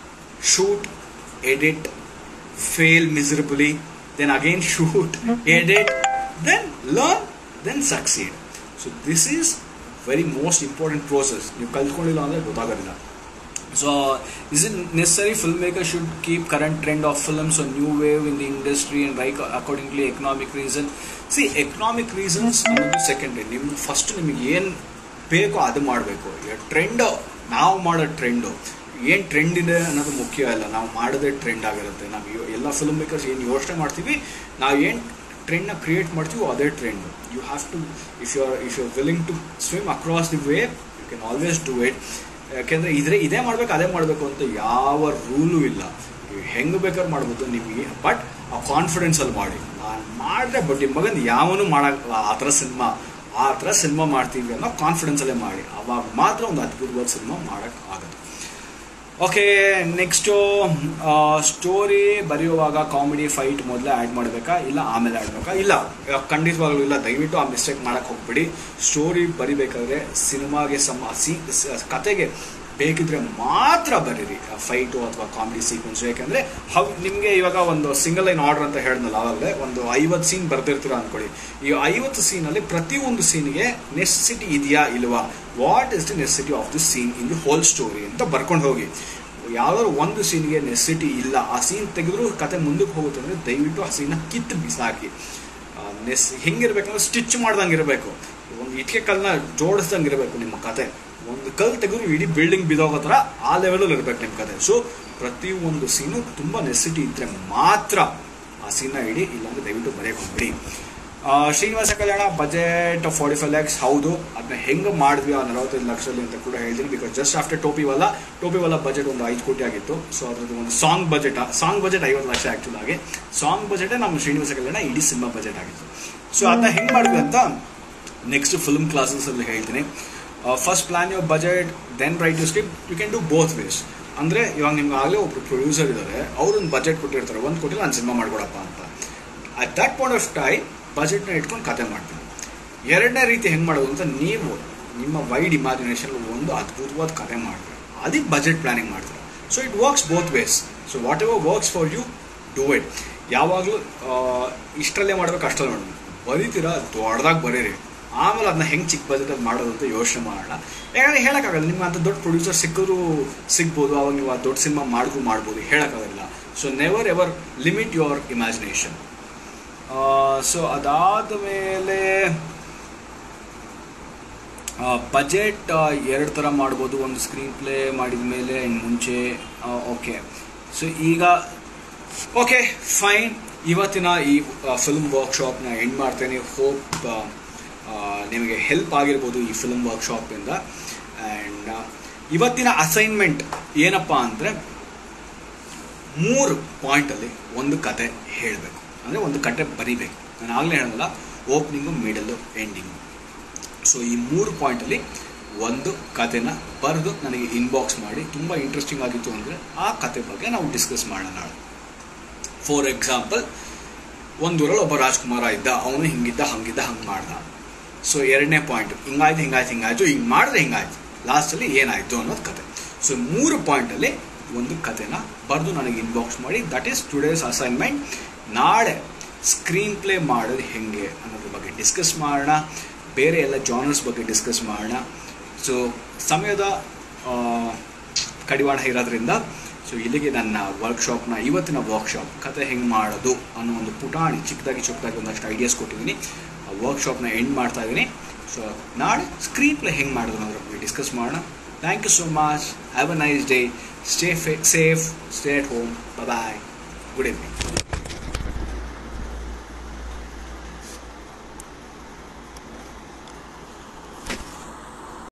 shoot, edit, fail miserably, then again shoot, edit, then learn, then succeed. So this is very most important process. ನೀವು ಕಲ್ತ್ಕೊಂಡಿಲ್ಲ ಅಂದರೆ ಗೊತ್ತಾಗೋದಿಲ್ಲ so is it necessary film maker should keep current trend of films new wave in the industry and write accordingly economic reason see economic reasons ಅನ್ನೋದು secondary ನಿಮ್ಮ first ನಿಮಗೆ ಏನು ಬೇಕೋ ಅದು ಮಾಡಬೇಕು ಟ್ರೆಂಡ್ ನಾವು ಮಾಡೋ ಟ್ರೆಂಡು ಏನು ಟ್ರೆಂಡ್ ಇದೆ ಅನ್ನೋದು ಮುಖ್ಯ ಅಲ್ಲ ನಾವು ಮಾಡೋದೇ ಟ್ರೆಂಡ್ ಆಗಿರುತ್ತೆ ನಾವು ಯೋ- ಎಲ್ಲ ಫಿಲ್ಮ್ ಮೇಕರ್ಸ್ ಏನು ಯೋಚನೆ ಮಾಡ್ತೀವಿ ನಾವು ಏನು ಟ್ರೆಂಡ್ನ ಕ್ರಿಯೇಟ್ ಮಾಡ್ತೀವೋ ಅದೇ trend you have to if you are if you are willing to swim across the way you can always do it ಯಾಕೆಂದರೆ ಇದ್ರೆ ಇದೇ ಮಾಡಬೇಕು ಅದೇ ಮಾಡಬೇಕು ಅಂತ ಯಾವ ರೂಲು ಇಲ್ಲ ನೀವು ಹೆಂಗೆ ಬೇಕಾದ್ರೂ ಮಾಡ್ಬೋದು ನಿಮಗೆ ಬಟ್ ಆ ಕಾನ್ಫಿಡೆನ್ಸಲ್ಲಿ ಮಾಡಿ ನಾನು ಮಾಡಿದ್ರೆ ಬಟ್ ನಿಮ್ಮ ಮಗನ ಯಾವನು ಮಾಡಕ್ಕೆ ಆ ಥರ ಸಿನಿಮಾ ಆ ಥರ ಸಿನಿಮಾ ಮಾಡ್ತೀವಿ ಅನ್ನೋ ಕಾನ್ಫಿಡೆನ್ಸಲ್ಲೇ ಮಾಡಿ ಅವಾಗ ಮಾತ್ರ ಒಂದು ಅದ್ಭುತವಾದ ಸಿನಿಮಾ ಮಾಡೋಕ್ಕೆ ಆಗುತ್ತೆ ಓಕೆ ನೆಕ್ಸ್ಟು ಸ್ಟೋರಿ ಬರೆಯುವಾಗ ಕಾಮಿಡಿ ಫೈಟ್ ಮೊದಲೇ ಆ್ಯಡ್ ಮಾಡಬೇಕಾ ಇಲ್ಲ ಆಮೇಲೆ ಆಡ್ಬೇಕಾ ಇಲ್ಲ ಇವಾಗ ಖಂಡಿತವಾಗ್ಲೂ ಇಲ್ಲ ದಯವಿಟ್ಟು ಆ ಮಿಸ್ಟೇಕ್ ಮಾಡೋಕ್ಕೆ ಹೋಗ್ಬಿಡಿ ಸ್ಟೋರಿ ಬರಿಬೇಕಾದ್ರೆ ಸಿನಿಮಾಗೆ ಸಮ ಸಿ ಸ- ಕತೆಗೆ ಬೇಕಿದ್ರೆ ಮಾತ್ರ ಬರೀರಿ ಫೈಟು ಅಥವಾ ಕಾಮಿಡಿ ಸೀಕ್ವೆನ್ಸ್ ಯಾಕೆಂದರೆ ಹೌ ನಿಮಗೆ ಇವಾಗ ಒಂದು ಸಿಂಗಲ್ ಲೈನ್ ಆರ್ಡರ್ ಅಂತ ಹೇಳಿದ್ನಲ್ಲ ಆವಾಗಲೇ ಒಂದು ಐವತ್ತು ಸೀನ್ ಬರ್ದಿರ್ತೀರ ಅಂದ್ಕೊಳ್ಳಿ ಈ ಐವತ್ತು ಸೀನಲ್ಲಿ ಪ್ರತಿಯೊಂದು ಸೀನ್ಗೆ ನೆಸೆಸಿಟಿ ಇದೆಯಾ ಇಲ್ವಾ what is the necessity of the scene in the whole story ಅಂತ ಬರ್ಕೊಂಡು ಹೋಗಿ ಯಾವ್ದಾದ್ರು ಒಂದು ಸೀನ್ಗೆ ನೆಸೆಸಿಟಿ ಇಲ್ಲ ಆ ಸೀನ್ ತೆಗೆದ್ರು ಕತೆ ಮುಂದಕ್ಕೆ ಹೋಗುತ್ತೆ ಅಂದರೆ ದಯವಿಟ್ಟು ಆ ಸೀನ್ನ ಕಿತ್ತು ಬಿಸಾಕಿ ಆ, ನೆಸ್ ಹೆಂಗಿರ್ಬೇಕಂದ್ರೆ ಸ್ಟಿಚ್ ಮಾಡ್ದಂಗೆ ಇರಬೇಕು ಒಂದು ಇಟ್ಟಿಗೆ ಕಲ್ಲನ್ನ ಜೋಡಿಸ್ದಂಗೆ ಇರಬೇಕು ನಿಮ್ಮ ಕತೆ ಒಂದು ಕಲ್ ತೆಗೆದು ಇಡೀ ಬಿಲ್ಡಿಂಗ್ ಬಿದ್ದೋಗೋ ಥರ ಆ ಲೆವೆಲಲ್ಲಿ ಇರ್ಬೇಕು ನಿಮ್ಮ ಕತೆ ಸೊ ಪ್ರತಿಯೊಂದು ಸೀನು ತುಂಬ ನೆಸಿಟಿ ಇದ್ದರೆ ಮಾತ್ರ ಆ ಸೀನ್ನ ಇಡಿ ಇಲ್ಲಾಂದ್ರೆ ದಯವಿಟ್ಟು ಬರೆಯಕ್ಕೆ ಹೋಗ್ಬಿಡಿ ಆ, Srinivasa Kalyana budget forty five lakhs ಹೌದು ಅದನ್ನ ಹೆಂಗೆ ಮಾಡಿದ್ವಿ ಆ ನಲವತ್ತೈದು ಲಕ್ಷದಲ್ಲಿ ಅಂತ ಕೂಡ ಹೇಳ್ತೀನಿ ಬಿಕಾಸ್ ಜಸ್ಟ್ ಆಫ್ಟರ್ ಟೋಪಿ ವಲ್ಲ ಟೋಪಿ ವಲ್ಲ ಬಜೆಟ್ ಒಂದು ಐದು ಕೋಟಿ ಆಗಿತ್ತು ಸೊ ಅದ್ರದ್ದು ಒಂದು ಸಾಂಗ್ ಬಜೆಟ್ ಸಾಂಗ್ ಬಜೆಟ್ ಐವತ್ತು ಲಕ್ಷ ಆ್ಯಕ್ಚುಲ್ ಆಗಿ ಸಾಂಗ್ ಬಜೆಟೇ ನಮ್ಮ ಶ್ರೀನಿವಾಸ ಕಲ್ಯಾಣ ಇಡೀ ಸಿನಿಮಾ ಬಜೆಟ್ ಆಗಿತ್ತು ಸೊ ಅದನ್ನ ಹೆಂಗೆ ಮಾಡಿದ್ವಿ ಅಂತ ನೆಕ್ಸ್ಟ್ ಫಿಲ್ಮ್ ಕ್ಲಾಸಸಲ್ಲಿ ಹೇಳ್ತೀನಿ first plan your budget then write you script you can do both ways ಅಂದರೆ ಇವಾಗ ನಿಮ್ಗೆ ಆಗಲೇ ಒಬ್ರು ಪ್ರೊಡ್ಯೂಸರ್ ಇದ್ದಾರೆ ಅವ್ರೊಂದು ಬಜೆಟ್ ಕೊಟ್ಟಿರ್ತಾರೆ ಒಂದು ಕೋಟಿ ನಾನು ಸಿನಿಮಾ ಮಾಡ್ಕೊಡಪ್ಪ ಅಂತ at that point of time ಬಜೆಟ್ನ ಇಟ್ಕೊಂಡು ಕತೆ ಮಾಡ್ತೀನಿ ಎರಡನೇ ರೀತಿ ಹೆಂಗೆ ಮಾಡೋದು ಅಂತ ನೀವು ನಿಮ್ಮ ವೈಡ್ ಇಮ್ಯಾಜಿನೇಷನ್ ಒಂದು ಅದ್ಭುತವಾದ ಕತೆ ಮಾಡ್ತೀರ ಅದಕ್ಕೆ ಬಜೆಟ್ ಪ್ಲಾನಿಂಗ್ ಮಾಡ್ತೀರ so it works both ways so whatever works for you do it ಯಾವಾಗಲೂ ಇಷ್ಟರಲ್ಲೇ ಮಾಡ್ಬೇಕು ಅಷ್ಟರಲ್ಲಿ ಮಾಡಬೇಕು ಬರೀತೀರಾ ದೊಡ್ಡದಾಗಿ ಬರೀರಿ ಆಮೇಲೆ ಅದನ್ನ ಹೆಂಗೆ ಚಿಕ್ಕ ಬಜೆಟಲ್ಲಿ ಮಾಡೋದು ಅಂತ ಯೋಚನೆ ಮಾಡೋಣ ಯಾಕಂದರೆ ಹೇಳೋಕ್ಕಾಗಲ್ಲ ನಿಮ್ಮ ಅಂತ ದೊಡ್ಡ ಪ್ರೊಡ್ಯೂಸರ್ ಸಿಕ್ಕಿದ್ರು ಸಿಗ್ಬೋದು ಅವಾಗ ನೀವು ಆ ದೊಡ್ಡ ಸಿನಿಮಾ ಮಾಡಿದ್ರು ಮಾಡ್ಬೋದು ಹೇಳೋಕ್ಕಾಗಲ್ಲ so never ever limit your imagination so ಅದಾದ ಮೇಲೆ ಬಜೆಟ್ ಎರಡು ಥರ ಮಾಡ್ಬೋದು ಒಂದು ಸ್ಕ್ರೀನ್ ಪ್ಲೇ ಮಾಡಿದ ಮೇಲೆ ಇನ್ನು ಮುಂಚೆ ಓಕೆ ಸೊ ಈಗ ಓಕೆ ಫೈನ್ ಇವತ್ತಿನ ಈ ಫಿಲ್ಮ್ ವರ್ಕ್ಶಾಪ್ನ ಎಂಡ್ ಮಾಡ್ತೇನೆ ಹೋಪ್ ನಿಮಗೆ ಹೆಲ್ಪ್ ಆಗಿರ್ಬೋದು ಈ ಫಿಲ್ಮ್ ವರ್ಕ್ಶಾಪಿಂದ ಆ್ಯಂಡ್ ಇವತ್ತಿನ ಅಸೈನ್ಮೆಂಟ್ ಏನಪ್ಪ ಅಂದರೆ ಮೂರು ಪಾಯಿಂಟಲ್ಲಿ ಒಂದು ಕತೆ ಹೇಳಬೇಕು ಅಂದರೆ ಒಂದು ಕತೆ ಬರಿಬೇಕು ನಾನು ಆಗಲೇ ಹೇಳೋಲ್ಲ ಓಪನಿಂಗು ಮಿಡಲ್ಲು ಎಂಡಿಂಗು ಸೊ ಈ ಮೂರು ಪಾಯಿಂಟಲ್ಲಿ ಒಂದು ಕತೆನ ಬರೆದು ನನಗೆ ಇನ್ಬಾಕ್ಸ್ ಮಾಡಿ ತುಂಬ ಇಂಟ್ರೆಸ್ಟಿಂಗ್ ಆಗಿತ್ತು ಅಂದರೆ ಆ ಕತೆ ಬಗ್ಗೆ ನಾವು ಡಿಸ್ಕಸ್ ಮಾಡೋಣ ನಾಳೆ ಫಾರ್ ಎಕ್ಸಾಂಪಲ್ ಒಂದೂರಲ್ಲಿ ಒಬ್ಬ ರಾಜ್ಕುಮಾರ ಇದ್ದ ಅವನು ಹಿಂಗಿದ್ದ ಹಂಗಿದ್ದ ಹಂಗೆ ಮಾಡ್ದ ಸೊ ಎರಡನೇ ಪಾಯಿಂಟ್ ಹಿಂಗಾಯ್ತು ಹಿಂಗಾಯ್ತು ಹಿಂಗಾಯ್ತು ಹಿಂಗೆ ಮಾಡಿದ್ರೆ ಹಿಂಗಾಯ್ತು ಲಾಸ್ಟಲ್ಲಿ ಏನಾಯಿತು ಅನ್ನೋದು ಕತೆ ಸೊ ಮೂರು ಪಾಯಿಂಟಲ್ಲಿ ಒಂದು ಕತೆನ ಬರೆದು ನನಗೆ ಇನ್ಬಾಕ್ಸ್ ಮಾಡಿ ದಟ್ ಈಸ್ ಟುಡೇಸ್ ಅಸೈನ್ಮೆಂಟ್ ನಾಳೆ ಸ್ಕ್ರೀನ್ ಪ್ಲೇ ಮಾಡೋದು ಹೆಂಗೆ ಅನ್ನೋದ್ರ ಬಗ್ಗೆ ಡಿಸ್ಕಸ್ ಮಾಡೋಣ ಬೇರೆ ಎಲ್ಲ ಜಾನರ್ಸ್ ಬಗ್ಗೆ ಡಿಸ್ಕಸ್ ಮಾಡೋಣ ಸೊ ಸಮಯದ ಆ, ಕಡಿವಾಣ ಇರೋದ್ರಿಂದ ಸೊ ಇಲ್ಲಿಗೆ ನನ್ನ ವರ್ಕ್ಶಾಪ್ನ ಇವತ್ತಿನ ವರ್ಕ್ಶಾಪ್ ಕತೆ ಹೆಂಗೆ ಮಾಡೋದು ಅನ್ನೋ ಒಂದು ಪುಟಾಣಿ ಚಿಕ್ಕದಾಗಿ ಚಿಕ್ಕದಾಗಿ ಒಂದಷ್ಟು ಐಡಿಯಾಸ್ ಕೊಟ್ಟಿದ್ದೀನಿ ಆ ವರ್ಕ್ಶಾಪ್ನ ಎಂಡ್ ಮಾಡ್ತಾ ಇದ್ದೀನಿ ಸೊ ನಾಳೆ ಸ್ಕ್ರೀನ್ ಪ್ಲೇ ಹೆಂಗೆ ಮಾಡೋದು ಅನ್ನೋದ್ರ ಬಗ್ಗೆ ಡಿಸ್ಕಸ್ ಮಾಡೋಣ thank you so much have a nice day stay fay safe stay at home bye good evening